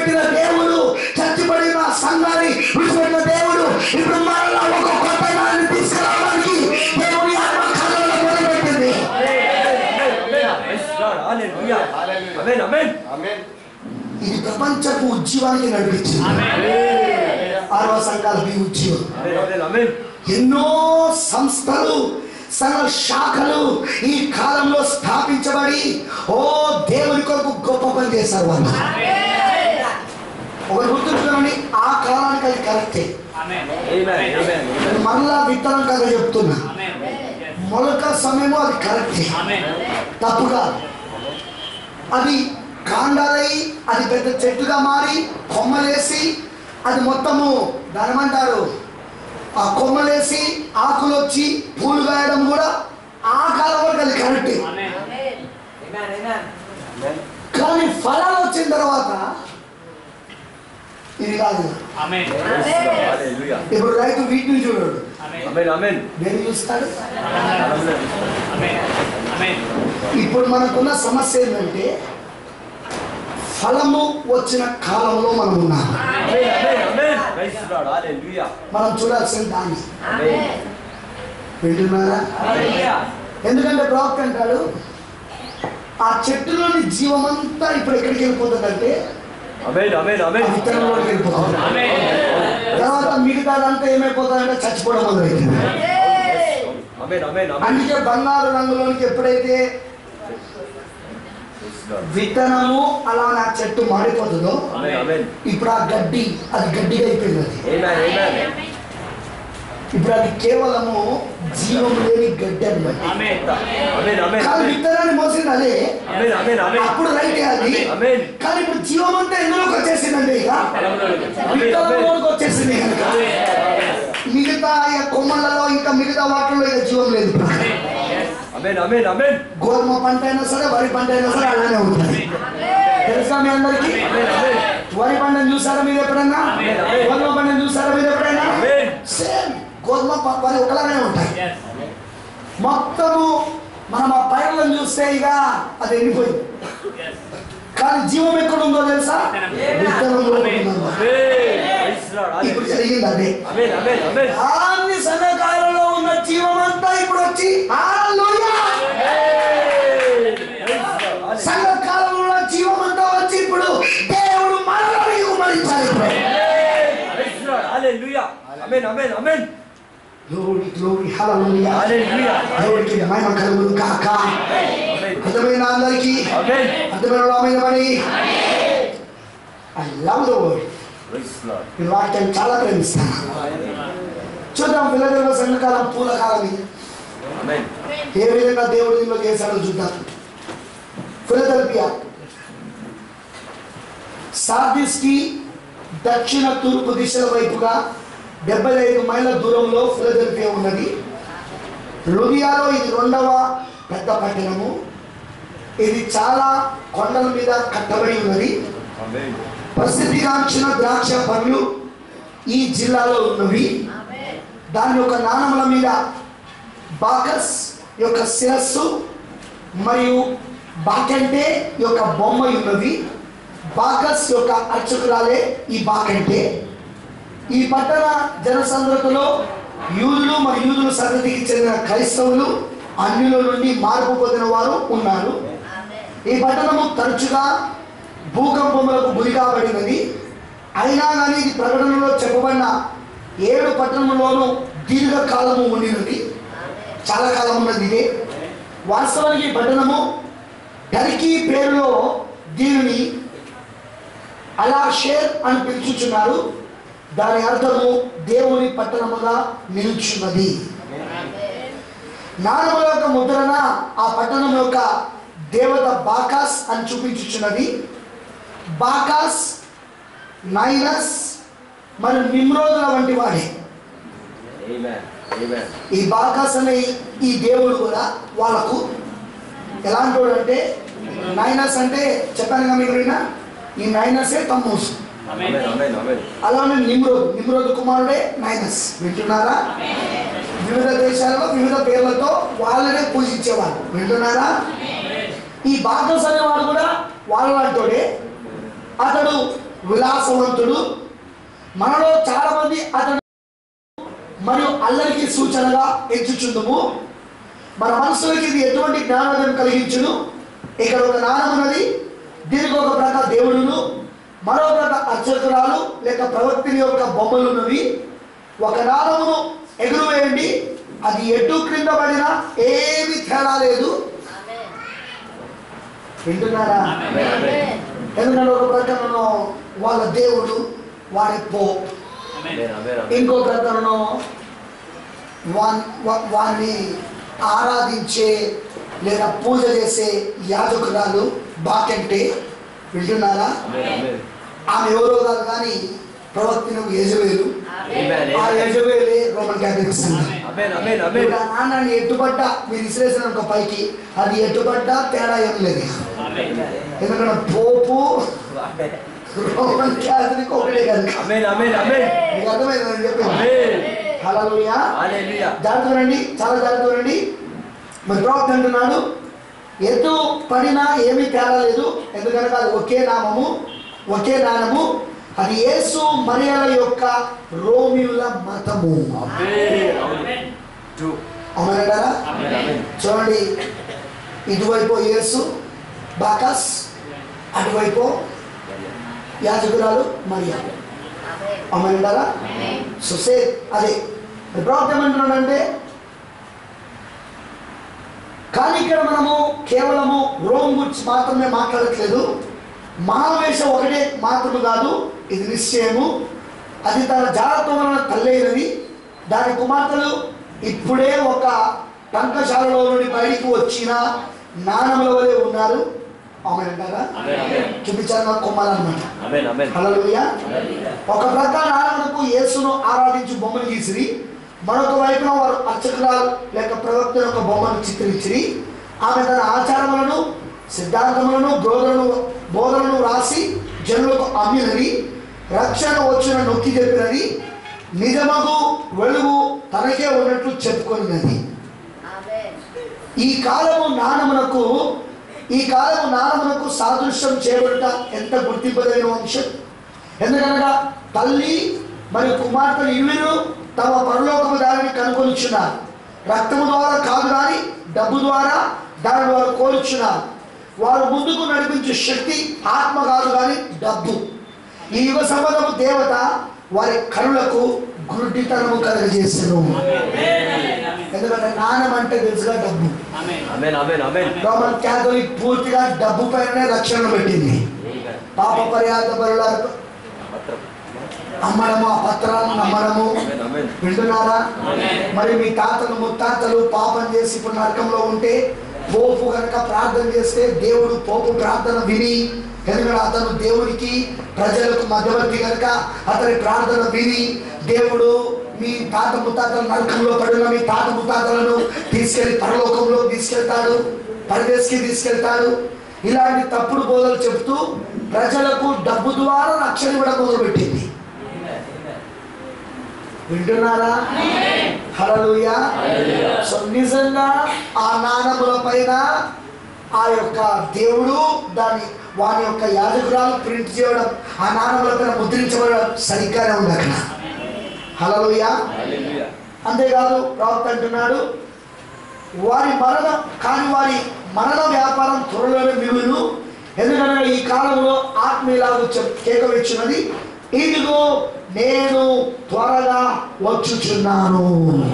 విడిచిపెట్టిన దేవుడు చచ్చిపడిన సంఘాన్ని విడిచిపెట్టిన దేవుడు ఇప్పుడు మరలా ఒక కొత్త దాన్ని తీసుకురావడానికి దేవుని ఆత్మ కళ్ళలో మొదలుపెట్టింది Praise God. Hallelujah. Amen. Amen. Amen. ఇది ప్రపంచపు ఉద్యమానికి నడిపించింది ఆరవ సంఘాలకు ఈ ఉద్యమం Amen. Amen. Amen. ఎన్నో సంస్థలు సంఘ శాఖలు ఈ కాలంలో స్థాపించబడి ఓ దేవుని కొరకు గొప్ప పని చేశారు వాళ్ళు ఒకరు గుర్తుంచుకోండి ఆ కాలానికి అది కరెక్టే Amen. Amen. నేను మరలా విత్తనం కదా చెప్తున్నా మొలక సమయము అది కరెక్టే తప్పుగా అది కాండాలై అది పెద్ద చెట్టుగా మారి కొమ్మలేసి అది మొత్తము దానమంటారు ఆ కొమ్మలేసి ఆకులు వచ్చి పూలు కాయడం కూడా ఆ కాలం వరకు అది కరెక్టే కానీ ఫలాలు వచ్చిన తర్వాత ఇది కాదు Hallelujah. ఇప్పుడు రైతు వీటిని చూడడు Amen. Amen. నేను చూస్తాడు Amen. ఇప్పుడు మనకున్న సమస్య ఏంటంటే ఫలము వచ్చిన కాలంలో మనం ఉన్నాం Amen. Amen. Amen. Praise God. Hallelujah. మనం చూడాల్సిన దాన్ని Amen. వింటున్నారా Hallelujah. ఎందుకంటే ప్రవక్త అంటాడు ఆ చెట్టులోని జీవమంతా ఇప్పుడు ఎక్కడికి వెళ్ళిపోతుందంటే Amen. Amen. ఆ Amen. విత్తనంలోకి వెళ్ళిపోతుంది తర్వాత మిగతాదంతా ఏమైపోతుందంటే చచ్చిపోవడం మొదలైతుంది Amen. Amen. Amen. అందుకే బంగారు రంగులోనికి ఎప్పుడైతే Praise God. విత్తనము అలా నా చెట్టు మాడిపోతుందో Amen. Amen. ఇప్పుడు ఆ గడ్డి అది గడ్డిగా అయిపోయింది అది Amen. Amen. ఇప్పుడు అది కేవలము జీవం లేని గడ్డి అన్నమాట Amen. Amen. Amen. కానీ Amen. విత్తనాన్ని మోసింది అదే Amen. Amen. Amen. అప్పుడు రైతే అది Amen. కానీ ఇప్పుడు జీవం అంతా ఎందులోకి వచ్చేసిందండి ఇక Amen. విత్తనంలోకి వచ్చేసింది కనుక మిగతా ఈ కొమ్మలలో ఇంకా మిగతా వాటిలో ఇక జీవం లేదు ఇప్పుడు. Amen. Amen. Amen. గోధుమ పంట అయినా సరే వరి పంట అయినా సరే అలానే ఉంటుంది తెలుసా మీ అందరికి Amen. Amen. వరి పంటను చూసారా మీరు ఎప్పుడైనా Amen. గోధుమ పంటను చూసారా మీరు ఎప్పుడైనా Amen. సేమ్ గోధుమ ప- వరి ఒకలాగానే ఉంటాయి మొత్తము మనం ఆ పైర్లను చూస్తే ఇక అది ఎండిపోయింది కానీ జీవం ఎక్కడుందో తెలుసా విత్తనంలో ఉంటుందన్నమాట. Amen. Praise God. ఇప్పుడు Hallelujah. జరిగింది అదే Amen. Amen. Amen. అన్ని సన్నకాయలలో ఉన్న జీవం అంతా ఇప్పుడు వచ్చి హల్లెలూయా! Praise God. సంఘకాలంలో ఉన్న జీవం అంతా వచ్చి ఇప్పుడు దేవుడు మనలో నీకు మరించాలి ఇప్పుడు. Praise God. Hallelujah. Amen. Amen. Amen. Glory, glory, hallelujah. Hallelujah. దేవుడికి మహిమ కలుగును కాక Amen. అర్థమైన అందరికీ Amen. అర్థమైన రామైనవని I love the word Praise Lord. ఈ వాక్యాన్ని చాలా ప్రేమిస్తాను చూద్దాం పిల్లల సంఘకాలం పూల కాలం ఇది Amen. ఏ విధంగా దేవుడు దీనిలో చేశాడో చూద్దాం ఫిలదెల్ఫియా సార్దిస్కి దక్షిణ తూర్పు దిశల వైపుగా డెబ్బై ఐదు మైళ్ళ దూరంలో ఫిలదెల్ఫియా ఉన్నది లుధియాలో ఇది రెండవ పెద్ద పట్టణము ఇది చాలా కొండల మీద కట్టబడి ఉన్నది Amen. ప్రసిద్ధిగాంచిన ద్రాక్ష పండ్లు ఈ జిల్లాలో ఉన్నవి దాని యొక్క నాణముల మీద బాకస్ యొక్క శిరస్సు మరియు బాకంటే యొక్క బొమ్మ ఉన్నవి బాకస్ యొక్క అర్చకురాలే ఈ బాకంటే ఈ పట్టణ జనసంద్రతలో యూదులు మరియు యూదుల సంతతికి చెందిన క్రైస్తవులు అన్యుల నుండి మార్పు పొందిన వారు ఉన్నారు ఈ పట్టణము తరచుగా భూకంపములకు గురి కాబడినది అయినా కానీ ఇది ప్రకటనలో చెప్పబడిన ఏడు పట్టణంలోనూ దీర్ఘకాలము ఉండినది చాలా కాలం ఉన్నది ఇదే వాస్తవానికి ఈ పట్టణము టర్కీ పేరులో దీనిని అలాషేర్ అని పిలుచుచున్నారు దాని అర్థము దేవుని పట్టణముగా నిలుచున్నది నాలుగవ యొక్క ముద్రన ఆ పట్టణం యొక్క దేవత బాకాస్ అని చూపించుచున్నది బాకాస్ నైనస్ మరియు నిమ్రోదుల వంటి వాడే Amen. Amen. ఈ బాకాస్ అనే ఈ దేవుడు కూడా వాళ్ళకు ఎలాంటి వాడు అంటే నైనస్ అంటే చెప్పాను కదా మీకు నిన్న ఈ నైనసే తమ్మూసు Amen. Amen. Amen. అలానే నిమ్రోద్ నిమ్రోద్ కుమారుడే నైనస్ వింటున్నారా వివిధ దేశాలలో వివిధ పేర్లతో వాళ్ళనే పూజించేవారు వింటున్నారా ఈ బాకస్ అనేవాడు కూడా వాళ్ళ లాంటోడే అతడు విలాసవంతుడు మనలో చాలా మంది అతను మరియు అల్లరికి సూచనగా ఎంచుచుందుము మన మనసులకి ఇది ఎటువంటి జ్ఞానోదయం కలిగించును ఇక్కడ ఒక నాణం ఉన్నది దీనికి ఒక ప్రక దేవుడును మరో ప్రక అర్చకురాలు లేక ప్రవక్తిని యొక్క బొమ్మలు ఉన్నవి ఒక నాణమును ఎగురువేయండి అది ఎటు క్రింద పడినా ఏమి తేడా లేదు వింటున్నారా ఎందుకంటే ఒక ప్రకటనలో వాళ్ళ దేవుడు వాడి పో ఇంకో ప్రకటనలో వాన్ వా- వారిని ఆరాధించే లేదా పూజ చేసే యాజకురాలు బాకెంటే వింటున్నారా ఆమె ఎవరో కాదు కానీ ప్రవక్తను యజవేలు ఆ యజవేలే రోమన్ క్యాథలిక్ సంఘం ఇప్పుడు ఆ నాన్నని ఎట్టుబడ్డా మీరు ఇసిరేసిన ఒక పైకి అది ఎట్టుబడ్డా తేడా ఏం లేదు ఎందుకంటే పోపు రోమన్ క్యాథలిక్ ఒకటే కాదు మీకు అర్థమైంది నేను చెప్పాను హల్లెలూయా జాగ్రత్త వినండి చాలా జాగ్రత్త వినండి మరి ప్రవక్త అంటున్నాడు ఎటు పడినా ఏమీ తేడా లేదు ఎందుకనగా అది ఒకే నామము ఒకే నామము అది యేసు మరియల యొక్క రోమియుల మతము అవునంటారా చూడండి ఇటువైపు యేసు బాకస్ అటువైపు యాజకురాలు మరియా అవునంటారా సో సే అదే ప్రవక్త ఏమంటున్నాడంటే కానీ ఇక్కడ మనము కేవలము రోమ్ గురించి మాత్రమే మాట్లాడట్లేదు మహావేషం ఒకటే మాత్రము కాదు ఇది నిశ్చయము అది తన జాగ్రత్త వలన తల్లైనది దాని కుమార్తెలు ఇప్పుడే ఒక టంకశాలలో నుండి బయటికి వచ్చిన నాణముల వలె ఉన్నారు ఆమె అంటారా చూపించారు కుమ్మాలన్నమాట హల్లెలూయా ఒక ప్రకార నారాయణకు యేసును ఆరాధించి బొమ్మను గీసిరి మరొక వైపున వారు అర్చకురాలు లేక ప్రవక్త యొక్క బొమ్మను చిత్రించిరి ఆమె తన ఆచారములను సిద్ధాంతములను బోధనలు బోధనలు రాసి జనులకు అమ్మినది రక్షణ వచ్చిన నొక్కి చెప్పినది నిజమగు వెలుగు తనకే ఉన్నట్లు చెప్పుకొనినది ఈ కాలము నానమునకు ఈ కాలము నానమునకు సాదృశ్యం చేయబడట ఎంత గుర్తింపదగిన అంశం ఎందుకనగా తల్లి మరియు కుమార్తెలు ఇరువురు తమ పరలోకము దానిని కనుకొనిచున్నారు రక్తము ద్వారా కాదు కానీ డబ్బు ద్వారా దాని వారు కోరుచున్నారు వారు ముందుకు నడిపించే శక్తి ఆత్మ కాదు కానీ డబ్బు ఈ యుగ సంబంధము దేవత వారి కనులకు గుడ్డితనము కలుగజేసను ఎందుకంటే నాణం అంటే తెలుసుగా డబ్బు రోమన్ క్యాథలిక్ పూర్తిగా డబ్బు పైననే రక్షణ పెట్టింది పాప పర్యాద బరుల అమ్మడము ఆ పత్రాలను నమ్మడము వింటున్నారా మరి మీ తాతలు ముత్తాతలు పాపం చేసి ఇప్పుడు నరకంలో ఉంటే పోపు కనుక ప్రార్థన చేస్తే దేవుడు పోపు ప్రార్థన విని ఎందుకంటే అతను దేవునికి ప్రజలకు మధ్యవర్తి కనుక అతని ప్రార్థన విని దేవుడు మీ తాత ముత్తాతలు నరకంలో పడిన మీ తాత ముత్తాతలను తీసుకెళ్లి పరలోకంలో తీసుకెళ్తాడు పరదేశికి తీసుకెళ్తాడు ఇలాంటి తప్పుడు బోధలు చెప్తూ ప్రజలకు డబ్బు ద్వారా రక్షణ ఇవ్వడం మొదలుపెట్టింది వింటున్నారా హలలుయా సో నిజంగా ఆ నాణముల పైన ఆ యొక్క దేవుడు దాని వాని యొక్క యాజకురాలు ప్రింట్ చేయడం ఆ నాణముల పైన ముద్రించబడడం సరిగ్గానే ఉంది అక్కడ హలలుయా అంతేకాదు ప్రవక్త అంటున్నాడు వారి మరణం కానీ వారి మరణ వ్యాపారం త్వరలోనే మిగులు ఎందుకంటే ఈ కాలంలో ఆత్మీయులాగు చెప్ కేకవిచ్చినది ఇదిగో నేను త్వరగా వచ్చుచున్నాను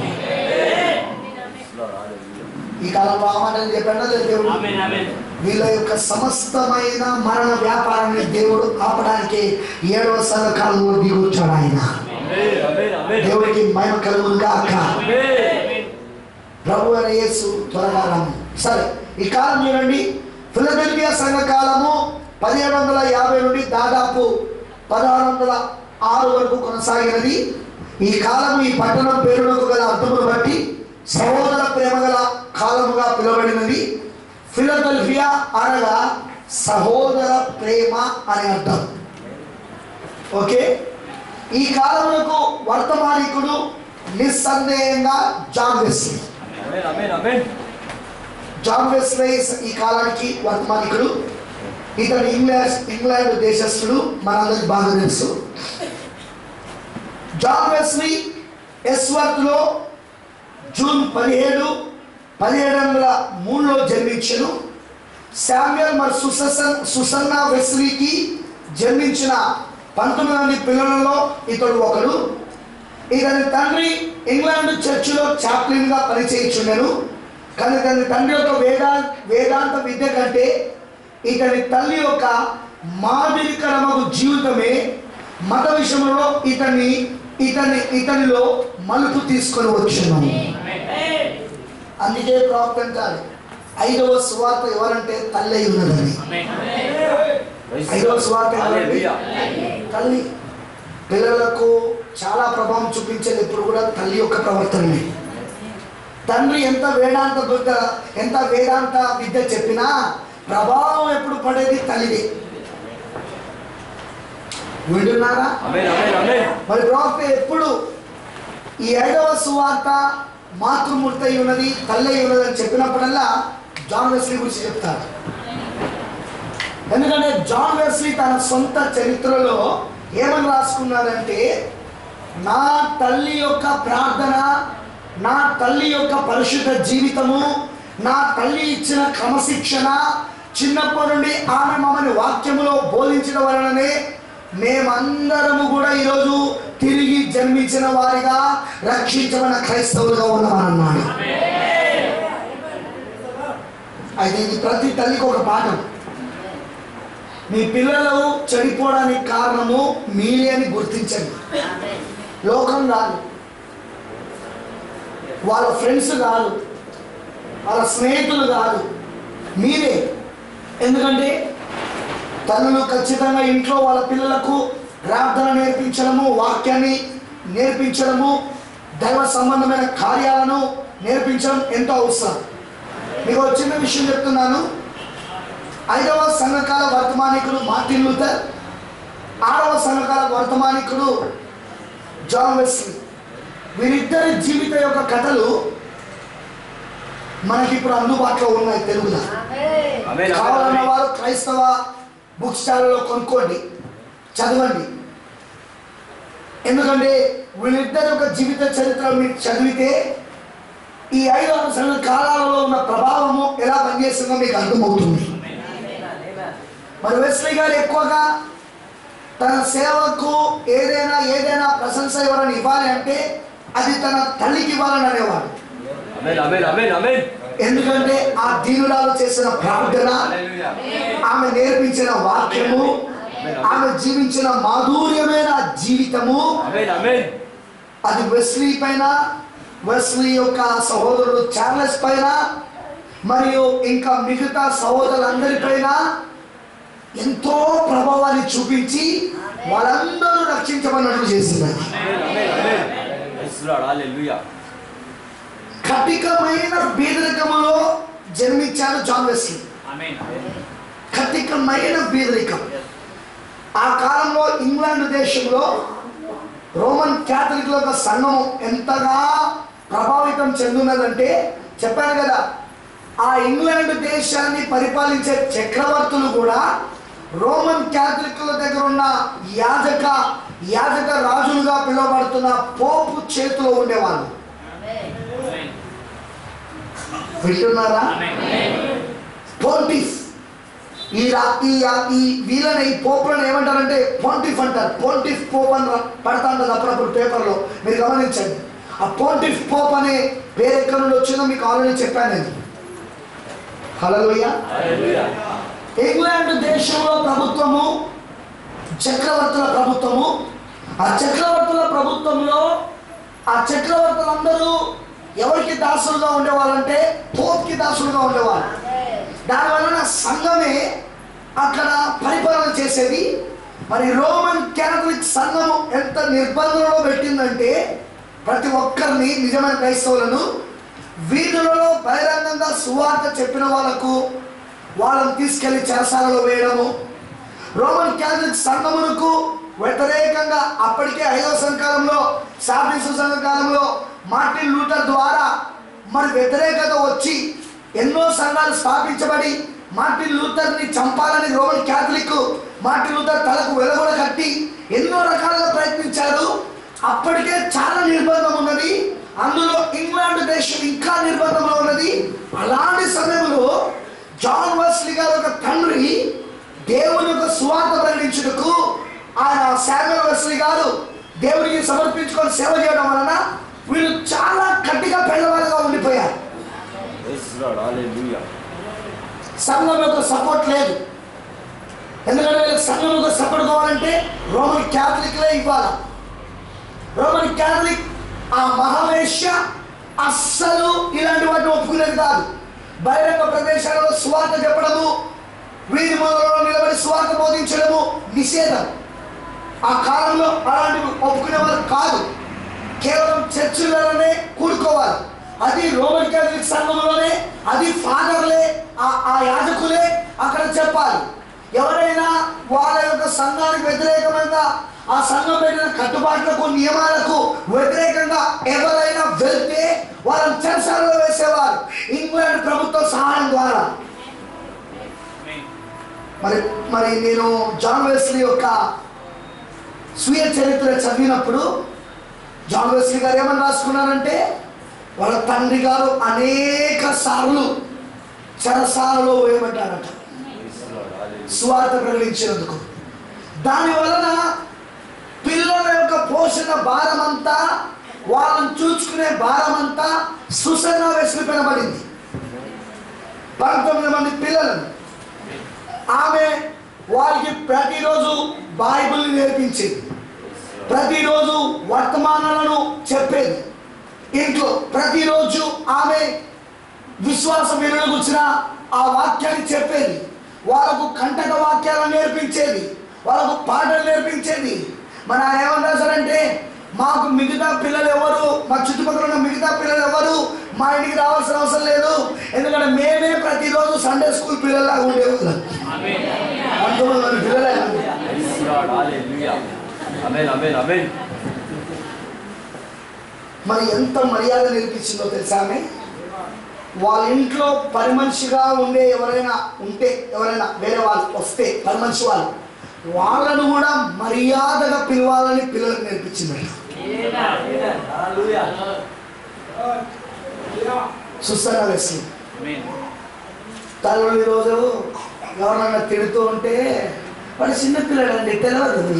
ఈ కాలంలో ఆమాటని చెప్పాడా లేదా దేవుడు వీళ్ళ యొక్క సమస్తమైన మరణ వ్యాపారాన్ని దేవుడు ఆపడానికి ఏడవ సంఘకాలంలో దిగొచ్చాడు ఆయన దేవుడికి మహిమ కలుగును కాక ప్రభు అయిన యేసు త్వరగా రమ్ము సరే ఈ కాలం చూడండి ఫిలదెల్ఫియా సంఘ కాలము పదిహేడు వందల యాభై నుండి దాదాపు పదహారు వందల ఆరు వరకు కొనసాగినది ఈ కాలము ఈ పట్టణం పేరునకు గల అర్థమును బట్టి సహోదర ప్రేమ గల కాలముగా పిలువబడినది ఫిలదెల్ఫియా అనగా సహోదర ప్రేమ అనే అర్థం ఓకే ఈ కాలమునకు వర్తమానికుడు నిస్సందేహంగా జాన్ వెస్లీ జాన్ వెస్లీ ఈ కాలానికి వర్తమానికుడు ఇతడు ఇంగ్లాండ్ ఇంగ్లాండ్ దేశస్థుడు మనందరికి బాగా తెలుసు జాన్ వెస్లీ ఎస్వర్త్లో జూన్ పదిహేడు పదిహేడు వందల మూడులో జన్మించను శామ్యుయల్ మరి సుసన్ సుసన్న వెస్లీకి జన్మించిన పంతొమ్మిది మంది పిల్లలలో ఇతడు ఒకడు ఇతని తండ్రి ఇంగ్లాండ్ చర్చిలో చాప్లిన్గా పనిచేయించుండెను కానీ ఇతని తండ్రి యొక్క వేదా వేదాంత విద్య కంటే ఇతని తల్లి యొక్క మాదిరికరమగు జీవితమే మత విషయంలో ఇతన్ని ఇతని ఇతనిలో మలుపు తీసుకొని వచ్చున్నాము అందుకే ప్రాప్తం అంటారు ఐదవ స్వార్థ ఎవరంటే తల్లి అయి ఉన్నదని ఐదవ స్వార్థ ఎవరంటే తల్లి పిల్లలకు చాలా ప్రభావం చూపించేది ఎప్పుడు కూడా తల్లి యొక్క ప్రవర్తననే తండ్రి ఎంత వేదాంత బుద్ధ ఎంత వేదాంత విద్య చెప్పినా ప్రభావం ఎప్పుడు పడేది తల్లిదే వింటున్నారా ఆమేన్ ఆమేన్ ఆమేన్ మరి ప్రవక్త ఎప్పుడు ఈ ఐదవ సువార్త మాతృమూర్తి అయి ఉన్నది తల్లి అయి ఉన్నది అని చెప్పినప్పుడల్లా జాన్ వెస్లీ గురించి చెప్తారు ఎందుకంటే జాన్ వెస్లీ తన సొంత చరిత్రలో ఏమని రాసుకున్నాడంటే నా తల్లి యొక్క ప్రార్థన నా తల్లి యొక్క పరిశుద్ధ జీవితము నా తల్లి ఇచ్చిన క్రమశిక్షణ చిన్నప్పటి నుండి ఆమె మమ్మల్ని వాక్యములో బోధించడం వలననే మేమందరము కూడా ఈరోజు తిరిగి జన్మించిన వారిగా రక్షించబడిన క్రైస్తవులుగా ఉన్నామన్నాడు అయితే ఇది ప్రతి తల్లికి ఒక పాఠం మీ పిల్లలు చెడిపోవడానికి కారణము మీరే అని గుర్తించండి లోకం కాదు వాళ్ళ ఫ్రెండ్స్ కాదు వాళ్ళ స్నేహితులు కాదు మీరే ఎందుకంటే తల్లులు ఖచ్చితంగా ఇంట్లో వాళ్ళ పిల్లలకు ప్రార్థన నేర్పించడము వాక్యాన్ని నేర్పించడము దైవ సంబంధమైన కార్యాలను నేర్పించడం ఎంతో అవసరం మీకు ఒక చిన్న విషయం చెప్తున్నాను ఐదవ సంఘకాల వర్తమానికుడు మార్టిన్ లూథర్ ఆరవ సంఘకాల వర్తమానికుడు జాన్ వెస్లీ వీరిద్దరి జీవిత యొక్క కథలు మనకి ఇప్పుడు అందుబాటులో ఉన్నాయి తెలుగులో ఆమేన్ కావాలన్న ఆమేన్ వారు క్రైస్తవ బుక్ స్టాల్లో కొనుక్కోండి చదవండి ఎందుకంటే వీళ్ళిద్దరి యొక్క జీవిత చరిత్ర మీరు చదివితే ఈ ఐదు సంవత్సరాల కాలాలలో ఉన్న ప్రభావము ఎలా పనిచేస్తుందో మీకు అర్థమవుతుంది మరి వెస్లీ గారు ఎక్కువగా తన సేవకు ఏదైనా ఏదైనా ప్రశంస ఎవరైనా ఇవ్వాలి అంటే అది తన తల్లికి ఇవ్వాలని అనేవాడు ఆమేన్ ఆమేన్ ఆమేన్ ఆమేన్ ఎందుకంటే ఆ దీనురాలు చేసిన ప్రార్థన హల్లెలూయా ఆమె నేర్పించిన వాక్యము ఆమె జీవించిన మాధుర్యమైన జీవితము ఆమేన్ ఆమేన్ అది వెస్లీ పైన వెస్లీ యొక్క సహోదరుడు చార్లెస్ పైన మరియు ఇంకా మిగతా సహోదరులందరిపైన ఎంతో ప్రభావాన్ని చూపించి వాళ్ళందరూ రక్షించబడినట్లు చేసింది ఆమేన్ ఆమేన్ ఆమేన్ ప్రైజ్ లార్డ్ హల్లెలూయా కటికమైన బీదరికములో జన్మించాడు జాన్ వెస్లీ కటికమైన బీదరికం ఆ కాలంలో ఇంగ్లాండ్ దేశంలో రోమన్ క్యాథలిక్ల యొక్క సంఘం ఎంతగా ప్రభావితం చెందున్నదంటే చెప్పాను కదా ఆ ఇంగ్లాండ్ దేశాన్ని పరిపాలించే చక్రవర్తులు కూడా రోమన్ క్యాథలిక్ల దగ్గర ఉన్న యాజక యాజక రాజులుగా పిలువబడుతున్న పోపు చేతిలో ఉండేవాళ్ళు వింటున్నారా పోంటిఫ్ ఈ రా- ఈ ఈ వీళ్ళని ఈ పోపులను ఏమంటారంటే పోంటిఫ్ అంటారు పోంటిఫ్ పోప్ అని రా- పడతా ఉంటుంది అప్పుడప్పుడు పేపర్లో మీరు గమనించండి ఆ పోంటిఫ్ పోప్ అనే పేరు ఎక్కడి నుండి వచ్చిందో మీకు ఆల్రెడీ చెప్పాను నేను హలోయ హల్లెలూయా ఇంగ్లాండ్ దేశంలో ప్రభుత్వము చక్రవర్తుల ప్రభుత్వము ఆ చక్రవర్తుల ప్రభుత్వంలో ఆ చక్రవర్తులందరూ ఎవరికి దాసులుగా ఉండేవాళ్ళంటే పోప్కి దాసులుగా ఉండేవాళ్ళు దానివలన సంఘమే అక్కడ పరిపాలన చేసేది మరి రోమన్ క్యాథలిక్ సంఘం ఎంత నిర్బంధంలో పెట్టిందంటే ప్రతి ఒక్కరిని నిజమైన క్రైస్తవులను వీధులలో బహిరంగంగా సువార్త చెప్పిన వాళ్ళకు వాళ్ళని తీసుకెళ్లి చెరసాలలో వేయడము రోమన్ క్యాథలిక్ సంఘమునకు వ్యతిరేకంగా అప్పటికే ఐదవ సంకాలంలో సాఫీసు సంఘకాలంలో మార్టిన్ లూథర్ ద్వారా మరి వ్యతిరేకత వచ్చి ఎన్నో సంఘాలు స్థాపించబడి మార్టిన్ లూథర్ని చంపాలని రోమన్ క్యాథలిక్ మార్టిన్ లూథర్ తలకు వెలగొడ కట్టి ఎన్నో రకాలుగా ప్రయత్నించారు అప్పటికే చాలా నిర్బంధం ఉన్నది అందులో ఇంగ్లాండ్ దేశం ఇంకా నిర్బంధంలో ఉన్నది అలాంటి సమయంలో జాన్ వెస్లీ గారు ఒక తండ్రి దేవుని యొక్క సువార్త ప్రకటించుటకు ఆయన శామ్యుల్ వెస్లీ గారు దేవునికి సమర్పించుకొని సేవ చేయడం వలన వీళ్ళు చాలా గట్టిగా పెద్దవాళ్ళుగా ఉండిపోయారు Praise the Lord. Hallelujah. సంఘం యొక్క సపోర్ట్ లేదు ఎందుకంటే వీళ్ళకి సంఘం యొక్క సపోర్ట్ కావాలంటే రోమన్ క్యాథలిక్లే ఇవ్వాలి రోమన్ క్యాథలిక్ ఆ మహావేశ్య అస్సలు ఇలాంటి వాటిని ఒప్పుకునేది కాదు బహిరంగ ప్రదేశాలలో స్వార్థ చెప్పడము వీధి మొదలలో నిలబడి స్వార్థ బోధించడము నిషేధం ఆ కాలంలో అలాంటివి ఒప్పుకునే వాళ్ళు కాదు కేవలం చర్చిలలోనే కూడుకోవాలి అది రోమన్ క్యాథలిక్ సంఘంలోనే అది ఫాదర్లే ఆ ఆ యాజకులే అక్కడ చెప్పాలి ఎవరైనా వాళ్ళ యొక్క సంఘానికి వ్యతిరేకమైన ఆ సంఘం పెట్టిన కట్టుబాట్లకు నియమాలకు వ్యతిరేకంగా ఎవరైనా వెళ్తే వాళ్ళని చెరసాలలో వేసేవారు ఇంగ్లాండ్ ప్రభుత్వ సహాయం ద్వారా మరి మరి నేను జాన్ వెస్లీ యొక్క స్వీయ చరిత్ర చదివినప్పుడు జాన్ వెస్లీ గారు ఏమని రాసుకున్నారంటే వాళ్ళ తండ్రి గారు అనేక సార్లు చెరసాలలో వేయబడ్డారట Praise the Lord. Hallelujah. స్వార్థ ప్రకటించినందుకు దాని వలన పిల్లల యొక్క పోషణ భారం అంతా వాళ్ళని చూసుకునే భారం అంతా సుసన్న వేసుకు పెనబడింది పంతొమ్మిది మంది పిల్లలను ఆమె వారికి ప్రతిరోజు బైబిల్ నేర్పించేది ప్రతిరోజు వర్తమానాలను చెప్పేది ఇంట్లో ప్రతిరోజు ఆమె విశ్వాస విలువల గురించిన ఆ వాక్యాన్ని చెప్పేది వాళ్ళకు కంటక వాక్యాలను నేర్పించేది వాళ్ళకు పాటలు నేర్పించేది మన ఆయన ఏమని రాశారంటే మాకు మిగతా పిల్లలు ఎవరు మా చుట్టుపక్కల ఉన్న మిగతా పిల్లలు ఎవరు మా ఇంటికి రావాల్సిన అవసరం లేదు ఎందుకంటే మేమే ప్రతిరోజు సండే స్కూల్ పిల్లల్లాగా ఉండేవాళ్ళం పంతొమ్మిది మంది పిల్లలే Praise the Lord. Hallelujah. Amen. Amen. Amen. మరి ఎంత మర్యాద నేర్పించిందో తెలుసా ఆమె వాళ్ళ ఇంట్లో పని మనిషిగా ఉండే ఎవరైనా ఉంటే ఎవరైనా వేరే వాళ్ళు వస్తే పని మనిషి వాళ్ళు వాళ్ళను కూడా మర్యాదగా పిలవాలని పిల్లలకు నేర్పించింది చూస్తారా వేసి తల్లి రోజు ఎవరన్నా తిడుతూ ఉంటే వాడు చిన్న పిల్లడండి తెలియదు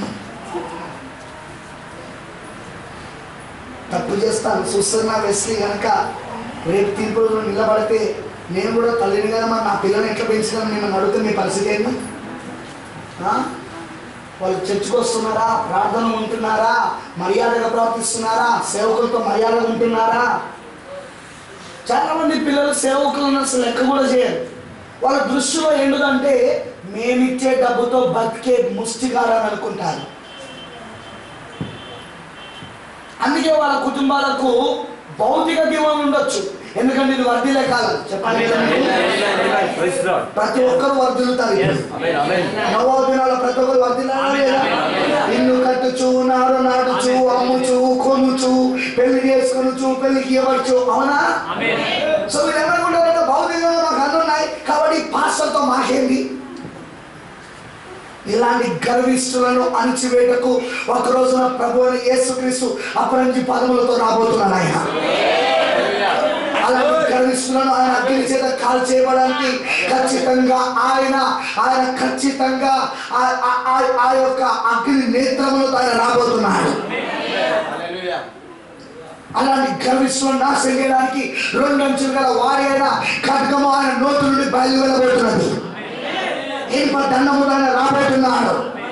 తప్పు చేస్తాను చూస్తున్నా వెస్లీ కనుక రేపు తీర్పు రోజున నిలబడితే నేను కూడా తల్లిని కదా మరి నా పిల్లని ఎట్లా పెంచుతాను నేను అడిగితే మీ పరిస్థితి ఏంటి ఆ? వాళ్ళు చర్చకు వస్తున్నారా ప్రార్థన ఉంటున్నారా మర్యాదగా ప్రవర్తిస్తున్నారా సేవకులతో మర్యాదగా ఉంటున్నారా చాలా మంది పిల్లలు సేవకులను అసలు లెక్క కూడా చేయరు వాళ్ళ దృష్టిలో ఏంటంటే మేమిచ్చే డబ్బుతో బతికే ముష్టిగారని అనుకుంటారు అందుకే వాళ్ళ కుటుంబాలకు భౌతిక దీవెన ఉండొచ్చు ఎందుకంటే ఇది వర్ధిలే కాలం చెప్పాలి Praise the Lord. ప్రతి ఒక్కరు వర్ధిల్లుతారు ఇప్పుడు. Amen. Amen. నవో దినాల ప్రతి ఒక్కరు వర్ధిల్లారా లేదా? ఇల్లు కట్టుచు నారు నాటుచు అమ్ముచు కొనుచు పెళ్లి చేసుకొనుచు పెళ్లికి ఇవ్వచ్చు అవునా సో వీళ్ళు ఏమనుకుంటారంటే భౌతికంగా మాకు అన్నీ ఉన్నాయి కాబట్టి పాస్టర్తో మాకేంది ఇలాంటి గర్విష్ఠులను అణిచివేటకు ఒక రోజున ప్రభు అయిన యేసుక్రీస్తు అపరంజి పదములతో రాబోతున్నాడు ఆయన అలాంటి గర్విష్ఠులను ఆయన అగ్ని చేత కాల్ చేయడానికి ఖచ్చితంగా ఆయన ఆయన ఖచ్చితంగా ఆ- ఆ- ఆ- ఆ యొక్క అగ్ని నేత్రములతో ఆయన రాబోతున్నాడు అలాంటి గర్విష్ఠులను నాశనం చేయడానికి రెండు అంచులు గల వారి అయిన ఖడ్గము ఆయన నోటు నుండి బయలు వెళ్ళబోతున్నది ఇనుప దండముతో ఆయన రాబోతున్నాడు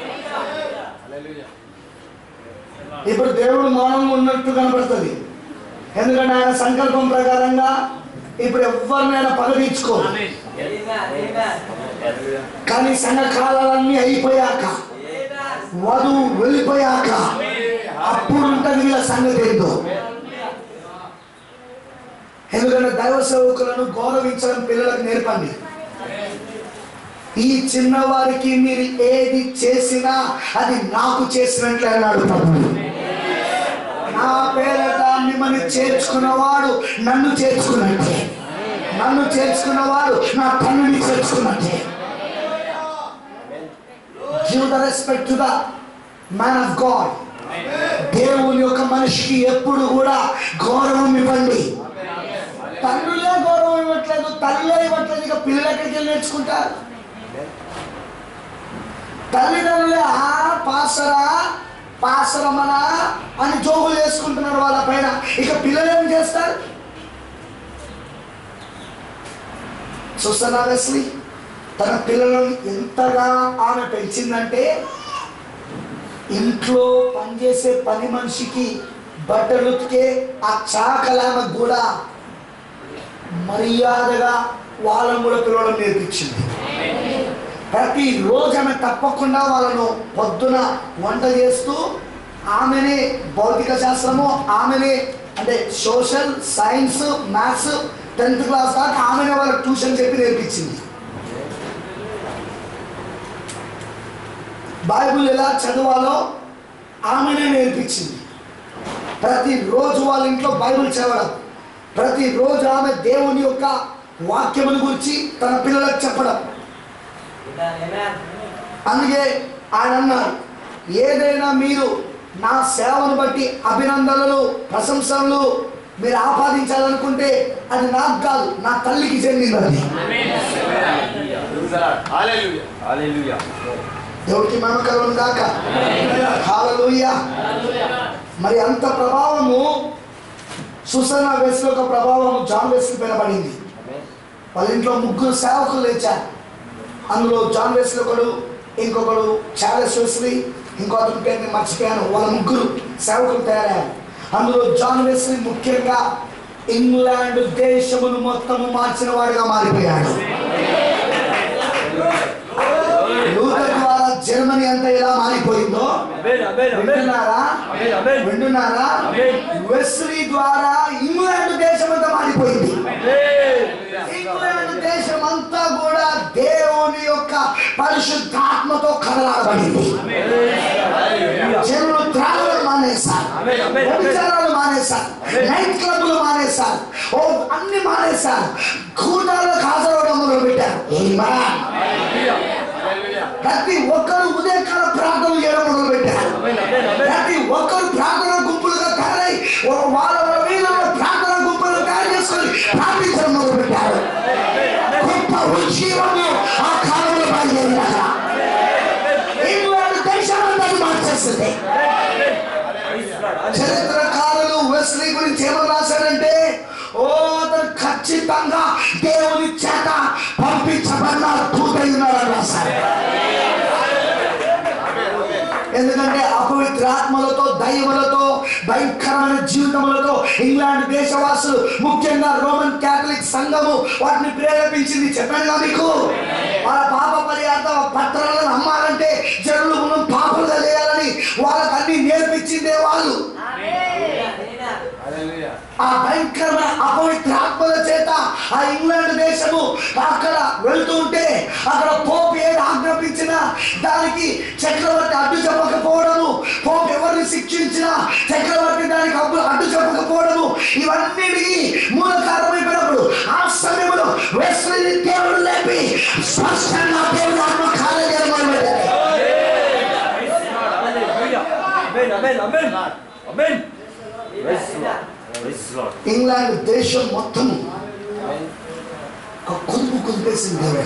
ఇప్పుడు దేవుడు మౌనంగా ఉన్నట్టు కనబడుతుంది ఎందుకంటే ఆయన సంకల్పం ప్రకారంగా ఇప్పుడు ఎవరినైనా పగదీర్చుకో కానీ సంఘకాలన్నీ అయిపోయాక వధువు వెళ్ళిపోయాక అప్పుడు ఉంటుంది వీళ్ళ సంగతి ఏందో ఎందుకంటే దైవ సేవకులను గౌరవించడం పిల్లలకు నేర్పండి ఈ చిన్నవారికి మీరు ఏది చేసినా అది నాకు చేసినట్లే అన్నాడు ప్రభువు నా పేరట మిమ్మల్ని చేర్చుకున్నవాడు నన్ను చేర్చుకున్నట్లే నన్ను చేర్చుకున్నవాడు నా తల్లిని చేర్చుకున్నట్లే నేర్చుకున్నట్టే give the respect to the man of God దేవుని యొక్క మనిషికి ఎప్పుడు కూడా గౌరవం ఇవ్వండి తల్లులే గౌరవం ఇవ్వట్లేదు తల్లులే ఇవ్వట్లేదు ఇక పిల్లలు ఎక్కడికి వెళ్ళి నేర్చుకుంటారు తల్లిదండ్రులే ఆ పాసరా పాసరమనా అని జోగులు వేసుకుంటున్నారు వాళ్ళ పైన ఇక పిల్లలు ఏం చేస్తారు చూస్తున్నా వెస్లీ తన పిల్లలను ఎంతగా ఆమె పెంచిందంటే ఇంట్లో పనిచేసే పని మనిషికి బట్టలు ఉతికే ఆ చాకలామెకు కూడా మర్యాదగా వాళ్ళను కూడా పిలవడం నేర్పించింది ప్రతి రోజు ఆమె తప్పకుండా వాళ్ళను పొద్దున వంట చేస్తూ ఆమెనే భౌతిక శాస్త్రము ఆమెనే అంటే social science maths tenth class దాకా ఆమెనే వాళ్ళకి ట్యూషన్ చెప్పి నేర్పించింది బైబిల్ ఎలా చదవాలో ఆమెనే నేర్పించింది ప్రతిరోజు వాళ్ళ ఇంట్లో బైబిల్ చదవడం ప్రతిరోజు ఆమె దేవుని యొక్క వాక్యముని గురించి తన పిల్లలకు చెప్పడం అందుకే ఆయన అన్నారు ఏదైనా మీరు నా సేవను బట్టి అభినందనలు ప్రశంసలు మీరు ఆపాదించాలనుకుంటే అది నాకు కాదు నా తల్లికి చెందినది Hallelujah. Hallelujah. దేవుడికి మమకరం దాక హాలూయ మరి అంత ప్రభావము సుసన్న వెస్లో ఒక ప్రభావము జాన్ వెస్కి పైన పడింది వాళ్ళ ఇంట్లో ముగ్గురు సేవకులు లేచారు అందులో జాన్ వెస్లీ ఒకడు ఇంకొకడు చార్లెస్ వెస్లీ ఇంకో అతని పేరుని మర్చిపోయాను వాళ్ళ ముగ్గురు సేవకులు తయారయ్యారు అందులో జాన్ వెస్లీ ముఖ్యంగా ఇంగ్లాండ్ దేశమును మొత్తము మార్చిన వాడిగా మారిపోయాడు లూథర్ ద్వారా జర్మనీ అంతా ఎలా మారిపోయిందో Amen. Amen. Amen. వింటున్నారా Amen. Amen. వింటున్నారా Amen. వెస్లీ ద్వారా ఇంగ్లాండ్ దేశం అంతా మారిపోయింది Amen. ఇంగ్లాండ్ దేశం అంతా కూడా దేవుని యొక్క పరిశుద్ధాత్మతో కదలాడబడింది Hallelujah. జనులు త్రాగడం మానేశారు Amen. Amen. Amen. వ్యభిచారాలు మానేశారు నైట్ క్లబ్లు మానేశారు ఓ అన్ని మానేశారు కూటాలకు హాజరవడం మొదలు పెట్టారు Hallelujah. ప్రతి ఒక్కరు ఉదయకాల ప్రార్థనలు చేయడం మొదలు పెట్టారు Amen. Amen. Amen. ప్రతి ఒక్కరు ప్రార్థన గుంపులుగా తయారై ఓ- వాళ్ళ వాళ్ళ వీళ్ళలో ప్రార్థన గుంపులు తయారు చేసుకొని ప్రార్థించడం మొదలు పెట్టారు గొప్ప ఉజ్జీవము ఆ కాలంలో బయలుదేరినాక ఇంగ్లాండ్ దేశాన్ని మార్చేస్తుంది Praise God. చరిత్రకారులు వెస్లీ గురించి ఏమని రాశారంటే ఓ అతను ఖచ్చితంగా దేవుని చేత పంపించబడిన దూతై ఉన్నాడని రాశారు ఎందుకంటే అపవిత్రాత్మలతో దైవలతో భయంకరమైన జీవితములతో ఇంగ్లాండ్ దేశవాసులు ముఖ్యంగా రోమన్ క్యాథలిక్ సంఘము వాటిని ప్రేరేపించింది చెప్పానుగా మీకు వాళ్ళ పాప పర్యాత పత్రాలను అమ్మాలంటే జనులు మనం పాపలుగా చేయాలని వాళ్ళకి అన్ని నేర్పించిందే వాళ్ళు Hallelujah. ఆ భయంకరమైన అపవిత్ర ఆత్మల చేత ఆ ఇంగ్లాండ్ దేశము అక్కడ వెళ్తూ ఉంటే అక్కడ పోప్ ఏది ఆజ్ఞాపించినా దానికి చక్రవర్తి అడ్డు చెప్పకపోవడము పోప్ ఎవరిని శిక్షించినా చక్రవర్తి దానికి అడ్డు అడ్డు చెప్పకపోవడము ఇవన్నిటికీ మూల కారణమైపోయినప్పుడు ఆ సమయంలో వెస్లీని దేవుడు లేపి స్పష్టంగా దేవుడు ఆత్మ కార్యాలయం మొదలుపెట్టాడు. Praise God. Hallelujah. Amen. Amen. Amen. Amen. Praise Lord. Praise Lord. England దేశం మొత్తము ఒక కుదుపు కుదిపేసింది దేవుడు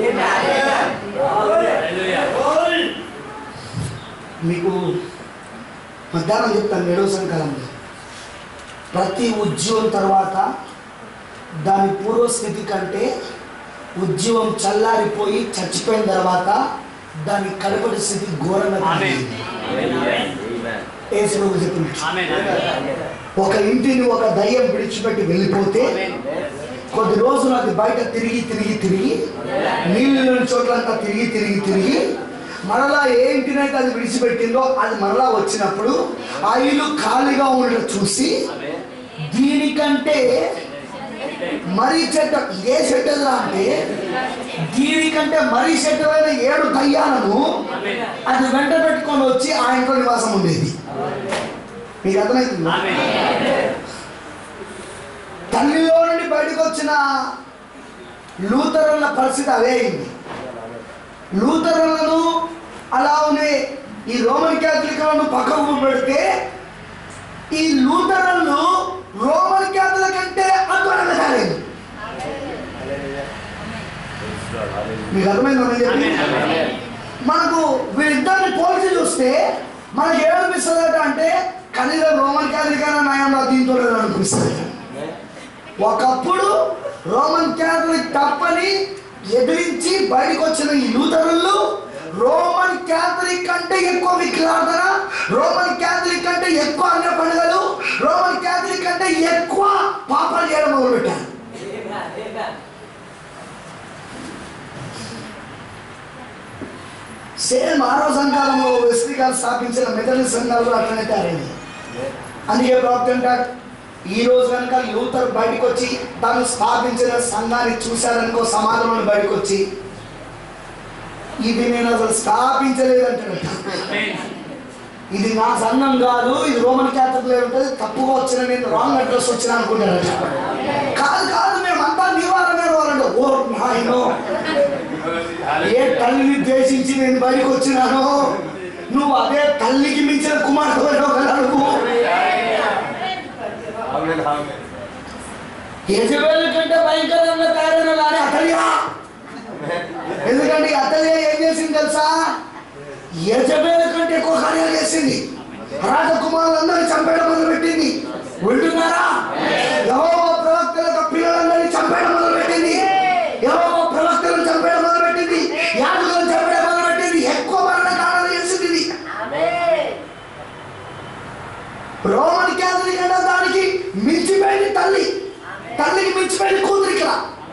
మీకు మధ్యాహ్నం చెప్తాను ఏడవ సంకాలంలో ప్రతి ఉద్యోగం తర్వాత దాని పూర్వస్థితి కంటే ఉద్యోగం చల్లారిపోయి చచ్చిపోయిన తర్వాత దాని కడపటి స్థితి ఘోరంగా మారింది. Amen. యేసు ప్రభు చెప్పినట్టు Amen. ఒక ఇంటిని ఒక దయ్యం విడిచిపెట్టి వెళ్ళిపోతే కొద్ది రోజులు అది బయట తిరిగి తిరిగి తిరిగి నీళ్ళు లేని చోట్లంతా తిరిగి తిరిగి తిరిగి మరలా ఏ ఇంటినైతే అది విడిచిపెట్టిందో అది మరలా వచ్చినప్పుడు ఆ ఇల్లు ఖాళీగా ఉండడం చూసి దీనికంటే మరీ చెడ్డ ఏ చెడ్డదిరా అంటే దీనికంటే మరీ చెడ్డమైన ఏడు దయ్యాలను అది వెంట పెట్టుకొని వచ్చి ఆ ఇంట్లో నివాసం ఉండేది మీకు అర్థమవుతుందా తల్లిలో నుండి బయటకు వచ్చిన లూథరన్ల పరిస్థితి అదే అయింది లూథరన్లను అలా ఉండే ఈ రోమన్ క్యాథలిక్లను పక్కకు పెడితే ఈ లూథరన్లు రోమన్ క్యాథలిక్ కంటే అధ్వానంగా తయారైంది మీకు అర్థమైందా నేను చెప్పింది? మనకు వీళ్ళిద్దరిని పోల్చి చూస్తే మనకి ఏమనిపిస్తుంది అంటే కనీసం రోమన్ క్యాథలిక్ అయినా నయంలో దీంతో అనిపిస్తుంది ఒకప్పుడు రోమన్ క్యాథలిక్ తప్పని ఎదిరించి బయటకు వచ్చిన ఈ లూథరులు రోమన్ క్యాథలిక్ కంటే ఎక్కువ విగ్రహార్థన రోమన్ క్యాథలిక్ కంటే ఎక్కువ అన్య పండుగలు రోమన్ క్యాథలిక్ కంటే ఎక్కువ పాపాలు చేయడం మొదలుపెట్టారు సేమ్ ఆరో సంఘాలంలో వెస్లీ గారు స్థాపించిన మెదడు సంఘాలు అట్లనే తయారైంది అందుకే ప్రవక్త అంటాడు ఈ రోజు కనుక లూథర్ బయటకు వచ్చి తాను స్థాపించిన సంఘాన్ని చూశారనుకో సమాజంలో బయటకు వచ్చి ఇది నేను అసలు స్థాపించలేదంటాడట ఇది నా సంఘం కాదు ఇది రోమన్ క్యాథలిక్ ఉంటుంది తప్పుగా వచ్చిన నేను రాంగ్ అడ్రస్ వచ్చిన అనుకుంటాడట కాదు కాదు మేమంతా నివారణ వాళ్ళంటే ఓ నాయనో ఏ తల్లిని ద్వేషించి నేను బయటకు వచ్చినానో నువ్వు అదే తల్లికి మించిన కుమార్తె అడుగు యజమాని కంటే భయంకరంగా తయారైన వారి అతలియా ఎందుకంటే ఈ అతలియా ఏం చేసింది తెలుసా యజమాని కంటే ఎక్కువ కార్యాలు చేసింది రాజకుమారులందరినీ చంపేయడం మొదలు పెట్టింది వింటున్నారా ఎవరో ప్రవక్తలకు పిల్లలందరినీ చంపేయడం మొదలు పెట్టింది ఎవరో ప్రవక్తలను చంపేయడం మొదలు పెట్టింది యాజకులను చంపేయడం మొదలు పెట్టింది ఎక్కువ మరణ కారణాలు చేసింది ఇది రోమన్ క్యాథలిక్ అంటే దానికి మించిపోయింది తల్లి తల్లికి మించిపోయింది కూతురు ఇక్కడ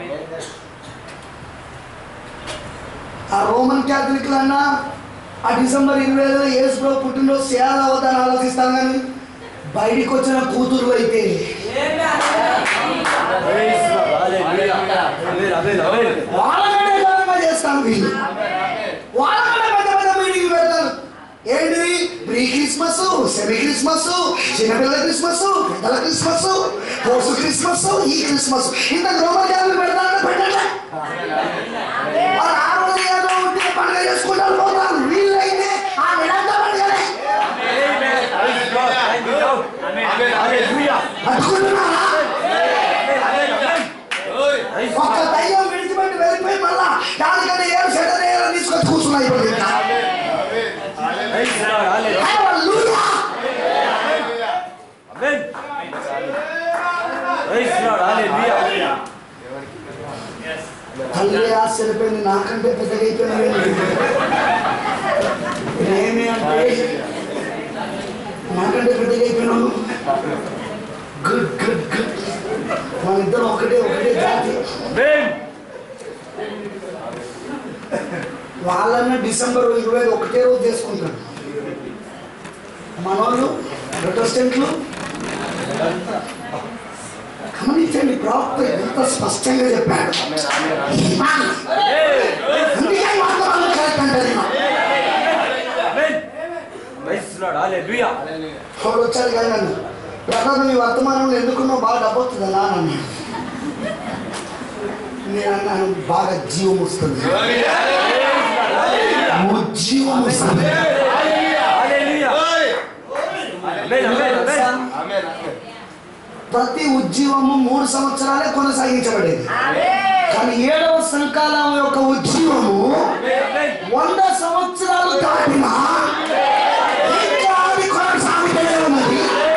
ఆ రోమన్ క్యాథలిక్లు అన్నా ఆ డిసెంబర్ ఇరవై ఐదులో ఏసులో పుట్టినరోజు చేయాలి అవుతాను ఆలోచిస్తాం కానీ బయటికి వచ్చిన కూతురు అయితే వాళ్ళకంటే ఘనంగా చేస్తాను వీళ్ళు వాళ్ళకంటే పెద్ద పెద్ద మీటింగ్ పెడతారు ఏంటి ప్రీ క్రిస్మస్ సెమీ క్రిస్మస్ చిన్నపిల్లల క్రిస్మస్ పెద్దల క్రిస్మస్ పోస్ట్ క్రిస్మస్ ఈ క్రిస్మస్ ఇంత గ్లోబల్ క్యాలెండర్ పెడతారంటే పెట్టండి వాళ్ళు ఆ రోజు ఏదో ఉంటే పండుగ చేసుకుంటారు పోతారు వీళ్ళైతే ఆ నెలంతా పండుగనే అనుకుంటున్నారా ఒక్క దయ్యం విడిచిపెట్టి వెళ్ళిపోయి మళ్ళా దానికంటే ఏడు సెటర్ ఏడు తీసుకొచ్చి కూర్చున్నాయి ఇప్పుడు ఇంకా. హల్లెలూయా! తల్లి ఆశ్చర్యపోయింది నాకంటే పెద్దగా అయిపోయింది ఏమి అంటే నాకంటే పెద్దగా అయిపోయినాను గుడ్ గుడ్ గుడ్ మన ఇద్దరం ఒకటే ఒకటే జాతి వాళ్ళన్న డిసెంబర్ ఇరవై ఒకటే రోజు చేసుకుంటారు మనోళ్ళు ప్రొటెస్టెంట్లు గమనించండి ప్రాప్త ఎంత స్పష్టంగా చెప్పాడు ఇమాన్. అందుకే ఈ వాతావరణం కరెక్ట్ అంటారు ఈయన. వాడు వచ్చాడు కానీ నన్ను ప్రసాదం ఈ వర్తమానంలో ఎందుకున్నావు బాగా డబ్బు వస్తుందా నన్ను నేను అన్నాను బాగా జీవం వస్తుంది ఉజ్జీవం వస్తుంది ప్రతి ఉజ్జీవము మూడు సంవత్సరాలే కొనసాగించబడేది కానీ ఏడవ సంకాలం యొక్క ఉజ్జీవము వంద సంవత్సరాలు దాటినా ఇంకా అది కొనసాగుతూనే ఉన్నది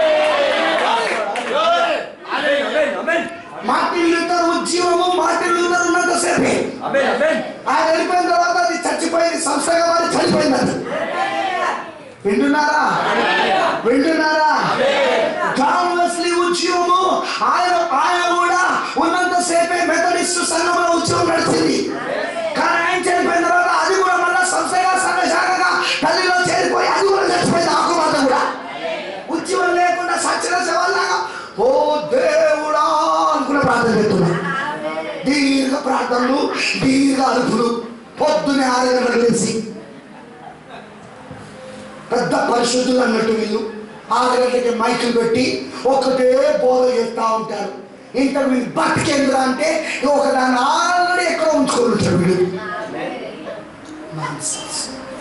మార్టిన్ లూథర్ ఉజ్జీవము మార్టిన్ లూథర్ ఉన్నంతసేపే ఆయన వెళ్ళిపోయిన తర్వాత అది చచ్చిపోయింది సంస్థగా మారి చనిపోయింది అది వింటున్నారా వింటున్నారా జాన్ వెస్లీ ఉద్యమము ఆయన ఆయన కూడా ఉన్నంతసేపే మెథడిస్ట్ సంఘంలో ఉద్యమం నడిచింది కానీ ఆయన చనిపోయిన తర్వాత అది కూడా మళ్ళా సంస్థగా సంఘశాఖగా తల్లిలో చేరిపోయి అది కూడా చచ్చిపోయింది ఆకుమాత కూడా ఉద్యమం లేకుండా సచ్చిన శవాల్లాగా ఓ దేవుడా అనుకున్న ప్రార్థన చేస్తున్నా దీర్ఘ ప్రార్థనలు దీర్ఘ అరుపులు పొద్దునే ఆరు గంటలకు తెలిసి పెద్ద పరిశుద్ధులు అన్నట్టు వీళ్ళు ఆరు గంటలకి మైకులు పెట్టి ఒక్కటే బోధ చేస్తూ ఉంటారు ఇంటర్వ్యూ బతికేంద్ర అంటే ఒక దాన్ని ఆల్రెడీ ఎక్కడ ఉంచుకొని ఉంటాడు వీడు Nonsense.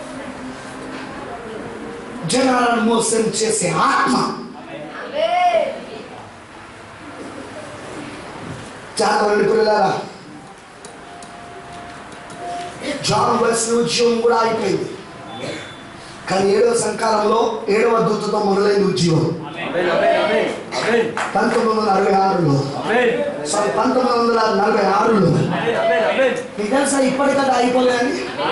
జనాలను మోసం చేసే ఆత్మ జాగ్రత్త పిల్లలారా జాన్ వెస్లీ ఉద్యోగం కూడా అయిపోయింది కానీ ఏడవ సంకాలంలో ఏడవ దూతతో మొదలైంది ఉద్యోగం Amen, amen, amen. Amen. పంతొమ్మిది వందల అరవై ఆరులో Amen. సారీ పంతొమ్మిది వందల నలభై ఆరులో Amen, amen, amen. మీకు తెలుసా ఇప్పటికదా అయిపోలేదని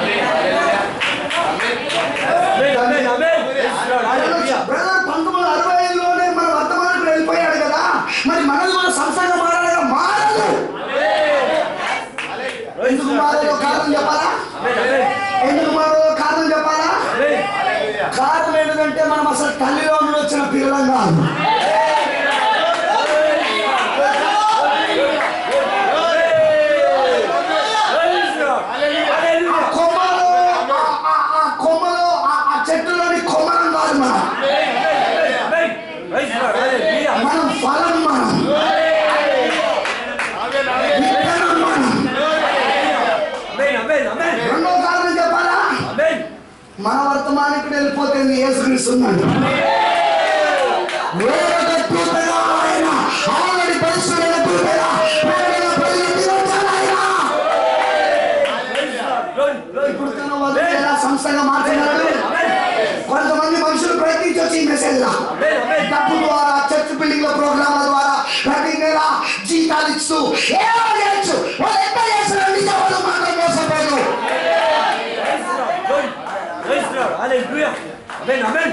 Amen, amen, amen. Praise the Lord. Hallelujah. Brother పంతొమ్మిది వందల అరవై ఐదులోనే మన వర్తమానికి వెళ్ళిపోయాడు కదా మరి మనది మన సంస్థగా మారాలిగా మారదు Praise ఎందుకు the Lord. మారదో కారణం చెప్పాలా Amen, amen. ఎందుకు మారదో కారణం చెప్పాలా Amen. కారణం ఏంటంటే మనం అసలు తల్లిలో నుండి వచ్చిన పిల్లలం కాదు Praise the Lord. ఆ Hallelujah. కొమ్మలో ఆ- ఆ- ఆ కొమ్మలో ఆ ఆ చెట్టులోని కొమ్మలం కాదు మనం Amen. Praise the Lord. Hallelujah. మనం ఫలం మనం విత్తనం మనం Amen, amen, amen. రెండో కారణం చెప్పాలా Amen. మన వర్తమానికి వెళ్ళిపోతే యేసుక్రీస్తున్నాడు వేరొక దూతగా ఆయన ఆల్రెడీ పరిశుద్ధమైన దూతగా ప్రేమగా పరిగెత్తి వచ్చాడు ఆయన. Praise the Lord. Glory, glory. ఇప్పుడు తన వదిలి ఎలా సంస్థగా మార్చినాడు కొంతమంది మనుషులు ప్రయత్నించవచ్చు ఈ మెసేజ్ లా Amen, amen. డబ్బు ద్వారా చర్చ్ బిల్డింగ్ లో ప్రోగ్రామ్ ద్వారా ప్రతి నెల జీతాలు ఇస్తూ ఏమో చేయొచ్చు వాళ్ళు ఎంత చేస్తున్నారు నిజం వాళ్ళు మాత్రం మోసపోదు Praise the Lord. Glory. Praise the Lord. Hallelujah. Amen, amen.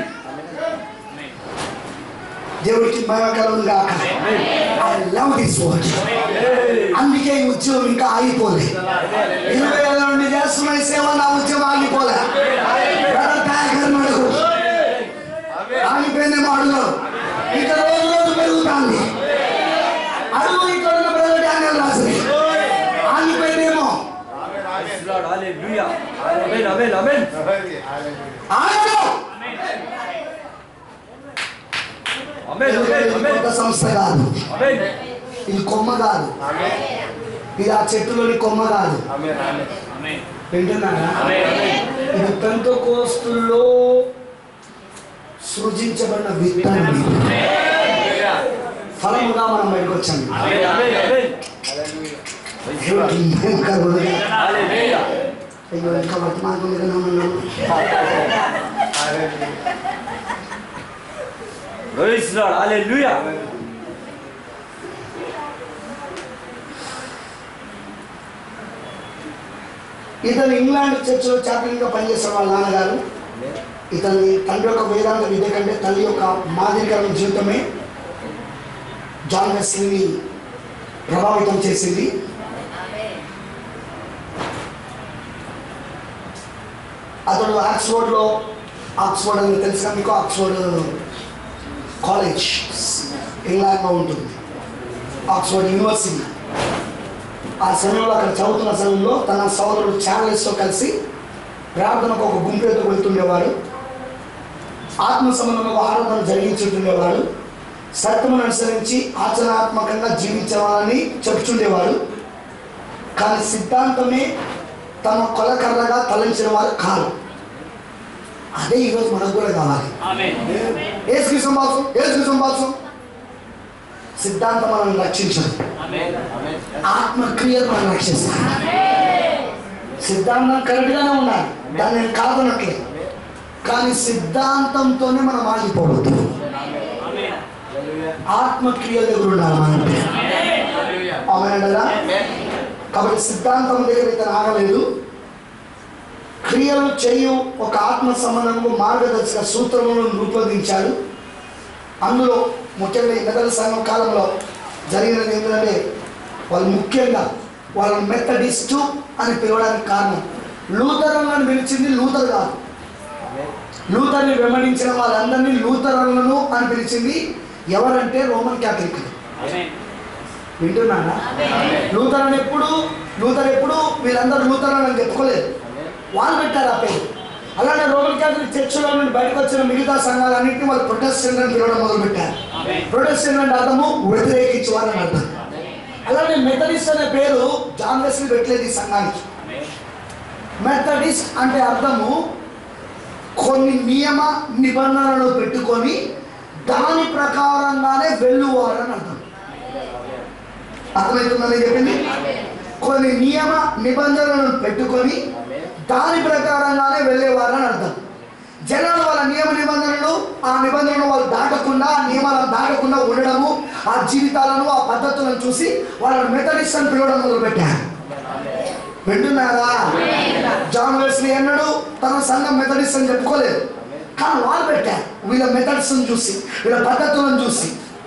దేవుడికి మహిమకరం కాక ఐ లవ్ దిస్ వర్డ్ అందుకే ఈ ఉద్యోగం ఇంకా ఆగిపోలే ఇరవై ఏళ్ళ నుండి చేస్తున్న ఈ సేవ నా ఉద్యోగం ఆగిపోలే బ్రదర్ దయాకర్ అడుగు ఆగిపోయిందేమో అడుగు ఇక రోజు రోజు పెరుగుతుంది అడుగు ఇక్కడ ఉన్న బ్రదర్ డానియల్ రాసి ఆగిపోయిందేమో Praise the Lord. Hallelujah. Amen, amen, amen. ఆగదు Amen, amen, ఇది amen. కొత్త సంస్థ కాదు Amen. ఇది కొమ్మ కాదు ఇది ఆ చెట్టులోని కొమ్మ కాదు వింటున్నారా ఇది పెంత కోస్తుల్లో సృజించబడిన విత్తనం ఇది. ఫలముగా మనం బయటకు వచ్చాము Amen, amen, amen. దేవుడికి మహిమ కలుగునుగాక. Hallelujah. అయ్యో ఇంకా వర్తమానం మీద ఉన్నాను Praise the Lord. Hallelujah. ఇతను ఇంగ్లాండ్ చర్చిలో చాకరీగా పనిచేసిన వాళ్ళ నాన్నగారు ఇతని తండ్రి యొక్క వేదాంత విద్య కంటే తల్లి యొక్క మాదిరికరమైన జీవితమే జాన్ వెస్లీని ప్రభావితం చేసింది అతడు ఆక్స్ఫోర్డ్లో ఆక్స్ఫోర్డ్ అని తెలుసు కదా మీకు ఆక్స్ఫోర్డ్ కాలేజ్ ఇంగ్లాండ్లో ఉంటుంది ఆక్స్ఫోర్డ్ యూనివర్సిటీ ఆ సమయంలో అక్కడ చదువుతున్న సమయంలో తన సోదరుడు చార్లెస్తో కలిసి ప్రార్థనకు ఒక గుంపు ఎదుగు వెళ్తుండేవాడు ఆత్మ సంబంధంలో ఆరాధన జరిగించుంటుండేవాడు సత్యమును అనుసరించి ఆచరణాత్మకంగా జీవించేవాడని చెప్పుచుండేవాడు కానీ సిద్ధాంతమే తమ కొలకర్రగా తలంచిన వారు కాదు అదే ఈరోజు మనకు కూడా కావాలి ఏసుకి సంభాసం ఏసుకి సంభాసం సిద్ధాంతం మనల్ని రక్షించదు ఆత్మక్రియలు మనం రక్షిస్తాం సిద్ధాంతం కరెక్ట్గానే ఉండాలి దాన్ని నేను కాదనట్లే కానీ సిద్ధాంతంతోనే మనం ఆగిపోవద్దు ఆత్మక్రియల దగ్గర ఉండాలి మనం అవునంటారా కాబట్టి సిద్ధాంతం దగ్గర ఇతను ఆగలేదు క్రియలు చేయు ఒక ఆత్మ సంబంధము మార్గదర్శక సూత్రములను రూపొందించాడు అందులో ముఖ్యంగా ఈ మెదడు సంఘం కాలంలో జరిగినది ఏంటంటే వాళ్ళు ముఖ్యంగా వాళ్ళని మెథడిస్టు అని పిలవడానికి కారణం లూథరన్లను పిలిచింది లూథర్ కాదు లూథర్ని వెంబడించిన వాళ్ళందరినీ లూథరన్లను అని పిలిచింది ఎవరంటే రోమన్ క్యాథలిక్లు వింటున్నారా లూథర్ అని ఎప్పుడు లూథర్ ఎప్పుడు వీళ్ళందరూ లూథర్ అని చెప్పుకోలేదు వాళ్ళు పెట్టారు ఆ పేరు అలానే రోమన్ క్యాథలిక్ చర్చిలో నుండి బయటకు వచ్చిన మిగతా సంఘాలన్నింటినీ వాళ్ళు ప్రొటెస్టెంట్ అని పిలవడం మొదలు పెట్టారు ప్రొటెస్టెంట్ అంటే అర్థము వ్యతిరేకించేవారని అర్థం అలానే మెథడిస్ట్ అనే పేరు జాన్ వెస్లీ పెట్టలేదు ఈ సంఘానికి మెథడిస్ట్ అంటే అర్థము కొన్ని నియమ నిబంధనలు పెట్టుకొని దాని ప్రకారంగానే వెళ్ళువారని అర్థం అర్థమవుతుందని చెప్పింది కొన్ని నియమ నిబంధనలను పెట్టుకొని దాని ప్రకారంగానే వెళ్ళేవారని అర్థం జనాలు వాళ్ళ నియమ నిబంధనలు ఆ నిబంధనలు వాళ్ళు దాటకుండా ఆ నియమాలను దాటకుండా ఉండడము ఆ జీవితాలను ఆ పద్ధతులను చూసి వాళ్ళని మెథడిస్ట్ అని పిలవడం మొదలుపెట్టారు వింటున్నారా జాన్ వెస్లీ అన్నాడు తన సంఘం మెథడిస్ట్ అని చెప్పుకోలేదు కానీ వాళ్ళు పెట్టారు వీళ్ళ మెథడ్స్ చూసి వీళ్ళ పద్ధతులను చూసి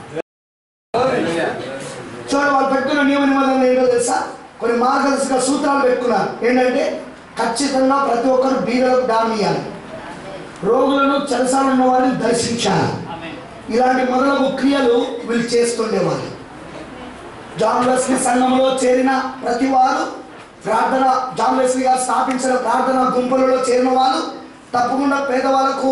చూడండి వాళ్ళు పెట్టుకున్న నియమ నిబంధనలు ఏంటో తెలుసా కొన్ని మార్గదర్శక సూత్రాలు పెట్టుకున్నారు ఏంటంటే ఖచ్చితంగా ప్రతి ఒక్కరు బీదలకు దానం ఇవ్వాలి రోగులను చెరసాలు ఉన్న వారిని దర్శించాలి ఇలాంటి మొదలగు క్రియలు వీళ్ళు చేస్తుండేవారు జాన్ వెస్లీ సంఘంలో చేరిన ప్రతి వారు ప్రార్థన జాన్ వెస్లీ గారు స్థాపించిన ప్రార్థన గుంపులలో చేరిన వాళ్ళు తప్పకుండా పేదవాళ్ళకు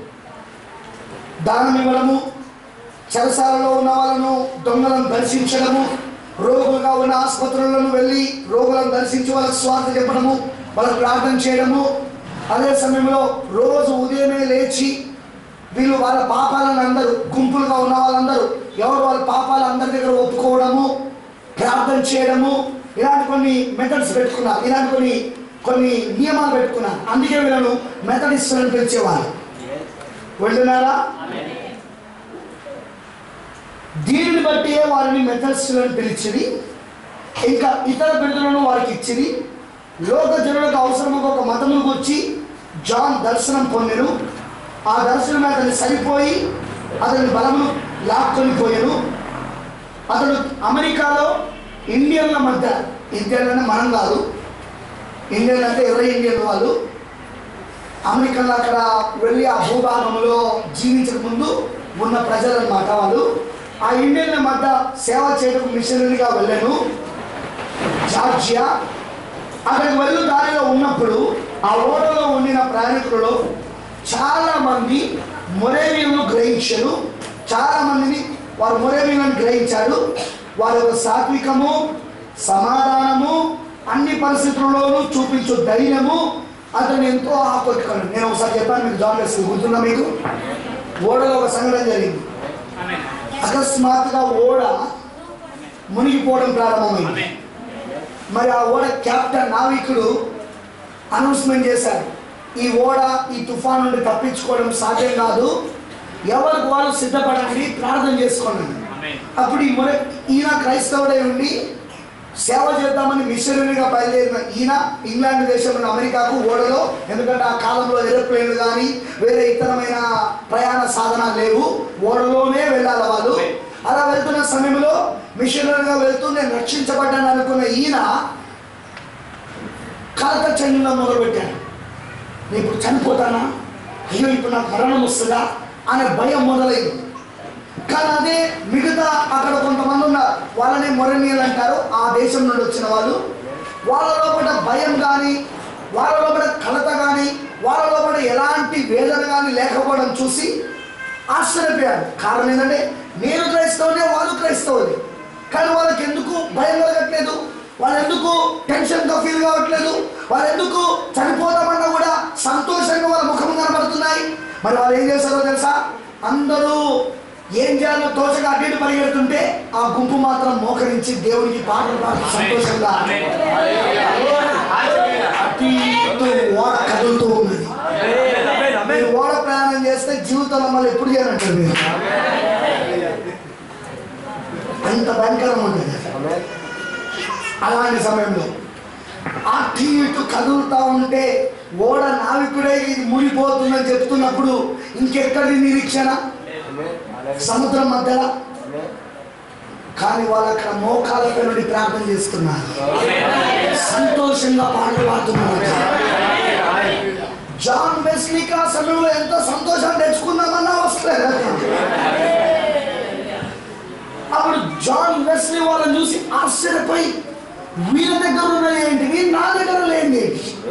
దానం ఇవ్వడము చెరసాలలో ఉన్న వాళ్ళను దొంగలను దర్శించడము రోగులుగా ఉన్న ఆసుపత్రులను వెళ్ళి రోగులను దర్శించి వాళ్ళకి స్వార్థ చెప్పడము వాళ్ళకి ప్రార్థన చేయడము అదే సమయంలో రోజు ఉదయమే లేచి వీళ్ళు వాళ్ళ పాపాలను అందరూ గుంపులుగా ఉన్న వాళ్ళందరూ ఎవరు వాళ్ళ పాపాలు అందరి దగ్గర ఒప్పుకోవడము ప్రార్థన చేయడము ఇలాంటి కొన్ని మెథడ్స్ పెట్టుకున్నారు ఇలాంటి కొన్ని కొన్ని నియమాలు పెట్టుకున్నారు అందుకే వీళ్ళను మెథడిస్ట్ అని పిలిచేవారు వెళ్ళినారా దీనిని బట్టి వారిని మెథడిస్టులను పిలిచింది ఇంకా ఇతర బిడ్డలను వారికి ఇచ్చింది లోక జనులకు అవసరముగా ఒక మతమును వచ్చి జాన్ దర్శనం పొందెను ఆ దర్శనం అతన్ని సరిపోయి అతని బలమును లాక్కొని పోయాను అతడు అమెరికాలో ఇండియన్ల మధ్య ఇండియన్ అంటే మనం కాదు ఇండియన్ అంటే ఎవరి ఇండియన్ వాళ్ళు అమెరికన్లు అక్కడ వెళ్ళి ఆ భూభాగంలో జీవించక ముందు ఉన్న ప్రజలు అన్నమాట వాళ్ళు ఆ ఇండియన్ల మధ్య సేవ చేయడం మిషనరీగా వెళ్ళాను జార్జియా అక్కడికి వెళ్ళు దారిలో ఉన్నప్పుడు ఆ ఓడలో ఉండిన ప్రయాణికులలో చాలా మంది మొరేవియన్ను గ్రహించారు చాలా మందిని వారు మొరేవియన్ను గ్రహించారు వారి యొక్క సాత్వికము సమాధానము అన్ని పరిస్థితుల్లోనూ చూపించు ధైర్యము అతను ఎంతో ఆపత్కరం నేను ఒకసారి చెప్పాను మీకు జాన్ వెస్లీ గుర్తుందా మీకు ఓడలో ఒక సంఘటన జరిగింది అకస్మాత్తుగా ఓడ మునిగిపోవడం ప్రారంభమైంది మరి ఆ ఓడ క్యాప్టెన్ నావికుడు అనౌన్స్మెంట్ చేశారు ఈ ఓడ ఈ తుఫాన్ నుండి తప్పించుకోవడం సాధ్యం కాదు ఎవరికి వాళ్ళు సిద్ధపడండి ప్రార్థన చేసుకోండి అప్పుడు ఈ మొర ఈయన క్రైస్తవుడై ఉండి సేవ చేద్దామని మిషనరీగా బయలుదేరిన ఈయన ఇంగ్లాండ్ దేశంలో అమెరికాకు ఓడలో ఎందుకంటే ఆ కాలంలో ఏరోప్లేన్లు కానీ వేరే ఇతరమైన ప్రయాణ సాధనాలు లేవు ఓడలోనే వెళ్ళాలి వాళ్ళు అలా వెళ్తున్న సమయంలో మిషనరీగా వెళ్తూ నేను రక్షించబడ్డాను అనుకున్న ఈయన కలత చెందడం మొదలుపెట్టాను నేను ఇప్పుడు చనిపోతానా అయ్యో ఇప్పుడు నాకు మరణం వస్తుందా అనే భయం మొదలైంది కానీ అదే మిగతా అక్కడ కొంతమంది ఉన్నారు వాళ్ళని మొరనీయులు అంటారు ఆ దేశం నుండి వచ్చిన వాళ్ళు వాళ్ళ లోపల భయం కానీ వాళ్ళ లోపల కలత కానీ వాళ్ళ లోపల ఎలాంటి వేదన కానీ లేకపోవడం చూసి ఆశ్చర్యపోయారు కారణం ఏంటంటే నేను క్రైస్తవునే వాళ్ళు క్రైస్తవులే కానీ వాళ్ళకి ఎందుకు భయం కలగట్లేదు వాళ్ళు ఎందుకు టెన్షన్గా ఫీల్ కావట్లేదు వాళ్ళు ఎందుకు చనిపోతామన్నా కూడా సంతోషంగా వాళ్ళ ముఖం కనబడుతున్నాయి మరి వాళ్ళు ఏం చేస్తారో తెలుసా అందరూ ఏం చేయాలో తోచగా అటు ఇటు పరిగెడుతుంటే ఆ గుంపు మాత్రం మోకరించి దేవునికి పాటలు పాడుతూ సంతోషంగా అటు ఇటు ఓడ కదులుతూ ఉన్నది మీరు ఓడ ప్రయాణం చేస్తే జీవితంలో మళ్ళీ ఎప్పుడు చేయాలంటారు మీరు అంత భయంకరం ఉంటుంది అలాంటి సమయంలో అటు ఇటు కదులుతా ఉంటే ఓడ నావికుడే ఇది మునిపోతుందని చెప్తున్నప్పుడు ఇంకెక్కడి నిరీక్షణ సముద్రం మధ్యలో కానీ వాళ్ళు అక్కడ మోకాలపై నుండి ప్రార్థన చేస్తున్నారు సంతోషంగా పాటలు పాడుతున్నారు జాన్ వెస్లీకి ఆ సమయంలో ఎంతో సంతోషం తెచ్చుకుందామన్నా వస్తలేదు అప్పుడు జాన్ వెస్లీ వాళ్ళని చూసి ఆశ్చర్యపోయి వీళ్ళ దగ్గర ఉన్నది ఏంటివి నా దగ్గర లేని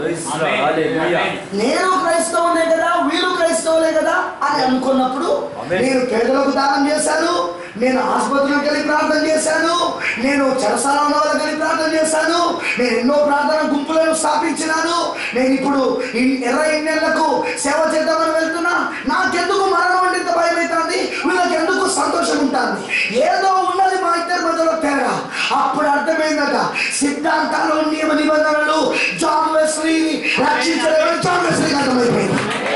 నేను క్రైస్తవులే కదా వీళ్ళు క్రైస్తవులే కదా అని అనుకున్నప్పుడు Amen. నేను పేదలకు దానం చేశాను నేను ఆసుపత్రికి వెళ్ళి ప్రార్థన చేశాను నేను చెరసాల ఉన్న వాళ్ళకి వెళ్ళి ప్రార్థన చేశాను నేను ఎన్నో ప్రార్థన గుంపులను స్థాపించినాను నేను ఇప్పుడు ఈ ఎర్ర ఎన్నెళ్లకు సేవ చేద్దామని వెళ్తున్నా నాకెందుకు మరణం అంటే ఇంత భయం అవుతుంది వీళ్ళకి ఎందుకు సంతోషం ఉంటుంది ఏదో ఉన్నది మా ఇద్దరి మధ్యలో తేడా అప్పుడు అర్థమైందట సిద్ధాంతాలు నియమ నిబంధనలు జాన్ వెస్లీ రక్షించలేమని జాన్ వెస్లీకి అర్థమైపోయింది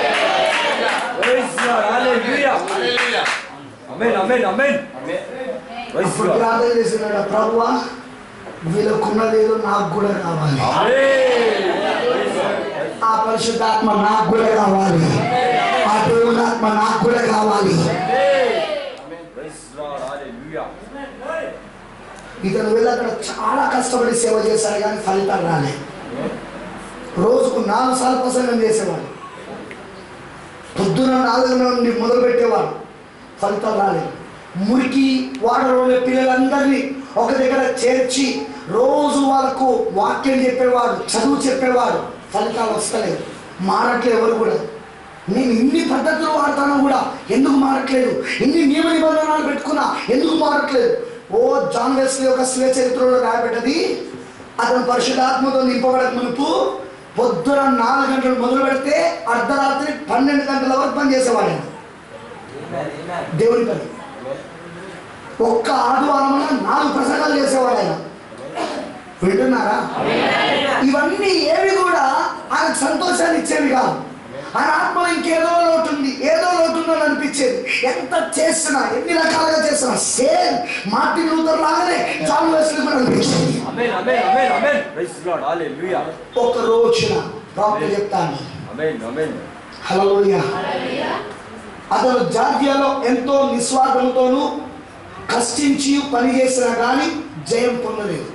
Praise Lord. Hallelujah. Amen. Amen. Amen. Praise అప్పుడు Lord. ప్రార్థన చేసినాడు ప్రభువా వీళ్ళకున్నదేదో నాకు కూడా కావాలి Amen. Praise Lord. ఆ పరిశుద్ధాత్మ నాకు కూడా కావాలి ఆ దేవుని ఆత్మ నాకు కూడా కావాలి Praise Lord. Hallelujah. ఇతను వెళ్ళి అక్కడ చాలా కష్టపడి సేవ చేశాడు కానీ ఫలితాలు రాలే రోజుకు నాలుగు సార్లు ప్రసంగం చేసేవాడు పొద్దున నాలుగు నుండి మొదలు పెట్టేవాడు ఫలితాలు రాలేదు మురికి వాడలోని పిల్లలందరినీ ఒక దగ్గర చేర్చి రోజు వాళ్ళకు వాక్యం చెప్పేవాడు చదువు చెప్పేవాడు ఫలితాలు వస్తలేదు మారట్లేదు ఎవరు కూడా నేను ఇన్ని పద్ధతులు వాడతాను కూడా ఎందుకు మారట్లేదు ఇన్ని నియమ నిబంధనలు పెట్టుకున్నా ఎందుకు మారట్లేదు ఓ జాన్ వెస్లీ యొక్క స్వీయ చరిత్రలో రాయబడ్డది అతను పరిశుద్ధాత్మతో నింపబడక మునుపు పొద్దున నాలుగు గంటలు మొదలు పెడితే అర్ధరాత్రి పన్నెండు గంటల వరకు పని చేసేవాడు ఆయన. దేవుని పని ఒక్క ఆదివారం నాలుగు ప్రసంగాలు చేసేవాడు ఆయన వింటున్నారా ఇవన్నీ ఏవి కూడా ఆయనకు సంతోషాన్ని ఇచ్చేవి కాదు ఆయన ఆత్మలో ఇంకేదో లోటు ఉంది ఏదో లోటు ఉందని అనిపించేది ఎంత చేసినా ఎన్ని రకాలుగా చేసినా సేమ్ మార్టిన్ లూథర్ లాగానే జాన్ వెస్లీ కూడా అనిపించేది Amen. Amen. Amen. Amen. Praise Lord. Hallelujah. ఒక రోజున ప్రాప్తి చెప్తాను Amen. Amen. హలోయ అతను జాతీయలో ఎంతో నిస్వార్థంతోనూ కష్టించి పని చేసినా కానీ జయం పొందలేదు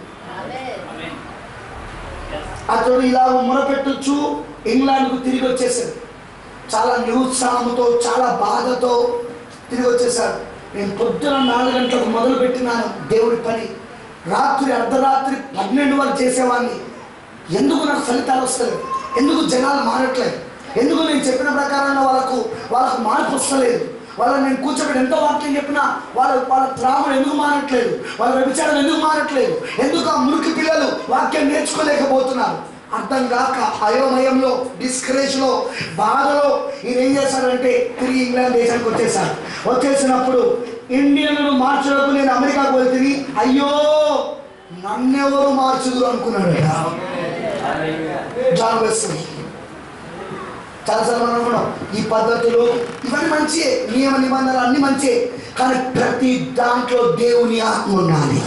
అతడు ఇలా మొరపెట్టొచ్చు ఇంగ్లాండ్కు తిరిగి వచ్చేసాడు చాలా నిరుత్సాహంతో చాలా బాధతో తిరిగి వచ్చేసాడు నేను పొద్దున నాలుగు గంటలకు మొదలు పెట్టినాను దేవుడి పని రాత్రి అర్ధరాత్రి పన్నెండు వరకు చేసేవాడిని ఎందుకు నాకు ఫలితాలు వస్తలేదు ఎందుకు జనాలు మారట్లేదు ఎందుకు నేను చెప్పిన ప్రకారంగా వాళ్ళకు వాళ్ళకు మార్పు వస్తలేదు వాళ్ళని నేను కూర్చోబెట్టి ఎంతో వాక్యం చెప్పినా వాళ్ళ వాళ్ళ త్రాగుడు ఎందుకు మారట్లేదు వాళ్ళ వ్యభిచారం ఎందుకు మారట్లేదు ఎందుకు ఆ మురికి పిల్లలు వాక్యం నేర్చుకోలేకపోతున్నారు అర్థం కాక అయోమయంలో డిస్కరేజ్లో బాధలో ఈయన ఏం చేశాడంటే తిరిగి ఇంగ్లాండ్ దేశానికి వచ్చేసాడు వచ్చేసినప్పుడు ఇండియన్లను మార్చడానికి నేను అమెరికాకు వెళ్తుంది అయ్యో నన్నెవరు మార్చుదురు అనుకున్నాడు జాన్ వెస్లీ చాలాసార్లు మనం అనుకున్నాం ఈ పద్ధతులు ఇవన్నీ మంచియే నియమ నిబంధనలు అన్ని మంచియే కానీ ప్రతి దాంట్లో దేవుని ఆత్మ ఉండాలి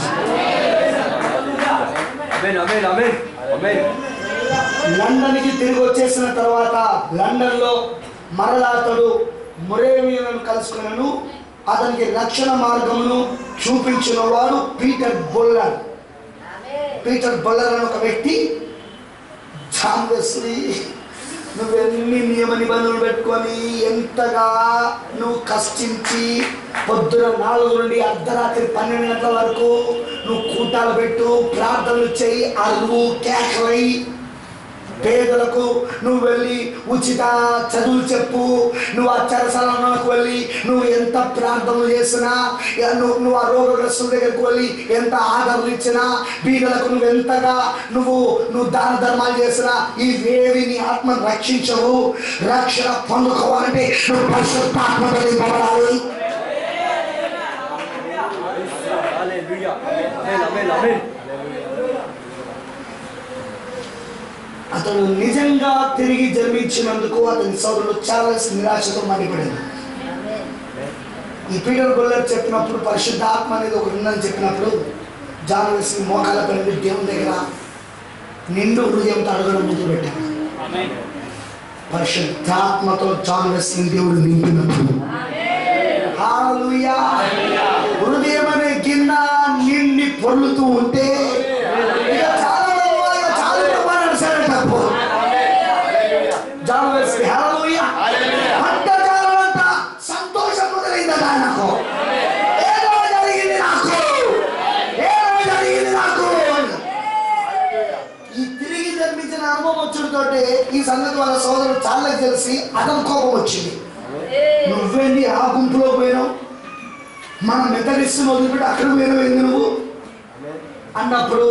Amen. Amen. Amen. Amen. లండన్కి తిరిగి వచ్చేసిన తర్వాత లండన్లో మరలా అతడు మొరేమియలను కలుసుకున్నాను అతనికి రక్షణ మార్గమును చూపించిన వాడు పీటర్ బొల్లర్ పీటర్ బొల్లర్ అని ఒక వ్యక్తి జాన్ వెస్లీ నువ్వెన్ని నియమ నిబంధనలు పెట్టుకొని ఎంతగా నువ్వు కష్టించి పొద్దున నాలుగు నుండి అర్ధరాత్రి పన్నెండు గంటల వరకు నువ్వు కూటాలు పెట్టు ప్రార్థనలు చేయి అరువు కేకలై పేదలకు నువ్వు వెళ్ళి ఉచిత చదువులు చెప్పు నువ్వు ఆ చెరసాలకు వెళ్ళి నువ్వు ఎంత ప్రార్థనలు చేసినా ఇక నువ్వు నువ్వు ఆ రోగగ్రస్తుల దగ్గరికి వెళ్ళి ఎంత ఆదరణ ఇచ్చినా బీదలకు నువ్వు ఎంతగా నువ్వు నువ్వు దాన ధర్మాలు చేసినా ఇవేవి నీ ఆత్మను రక్షించవు రక్షణ పొందుకోవాలంటే నువ్వు పరిశుద్ధాత్మతో నింపబడాలి Praise Lord. Hallelujah. Amen. Amen. Amen. అతను నిజంగా తిరిగి జన్మించినందుకు అతని సోదరుడు చాలా నిరాశతో మండిపడింది ఈ పీటర్ గొల్లర్ చెప్పినప్పుడు పరిశుద్ధాత్మ అనేది ఒకటి ఉందని చెప్పినప్పుడు జాన్ వేసి మోకాల పడి దేవుని దగ్గర నిండు హృదయంతో అడగడం మొదలు పెట్టాను పరిశుద్ధాత్మతో జాన్ వేసి దేవుడు నింపినప్పుడు హల్లెలూయా. హృదయం అనే గిన్నె నిండి పొర్లుతూ ఉంటే ఇక చాలా మంది వాళ్ళు చాలా రూపాయలు నడిచారంట అప్పుడు. జాన్ వేసి హల్లెలూయా. అంతకాలమంతా సంతోషం మొదలైందట ఆయనకు ఏదో జరిగింది నాకు ఏదో జరిగింది నాకు ఈ తిరిగి జన్మించిన అనుభవం వచ్చుడుతోటే ఈ సంగతి వాళ్ళ సోదరుడు చాలా తెలిసి అతను కోపం వచ్చింది నువ్వేంటి ఆ గుంపులో పోయినావు మన మెథడిస్ట్ వదిలిపెట్టి అక్కడ పోయిన నువ్వు అన్నప్పుడు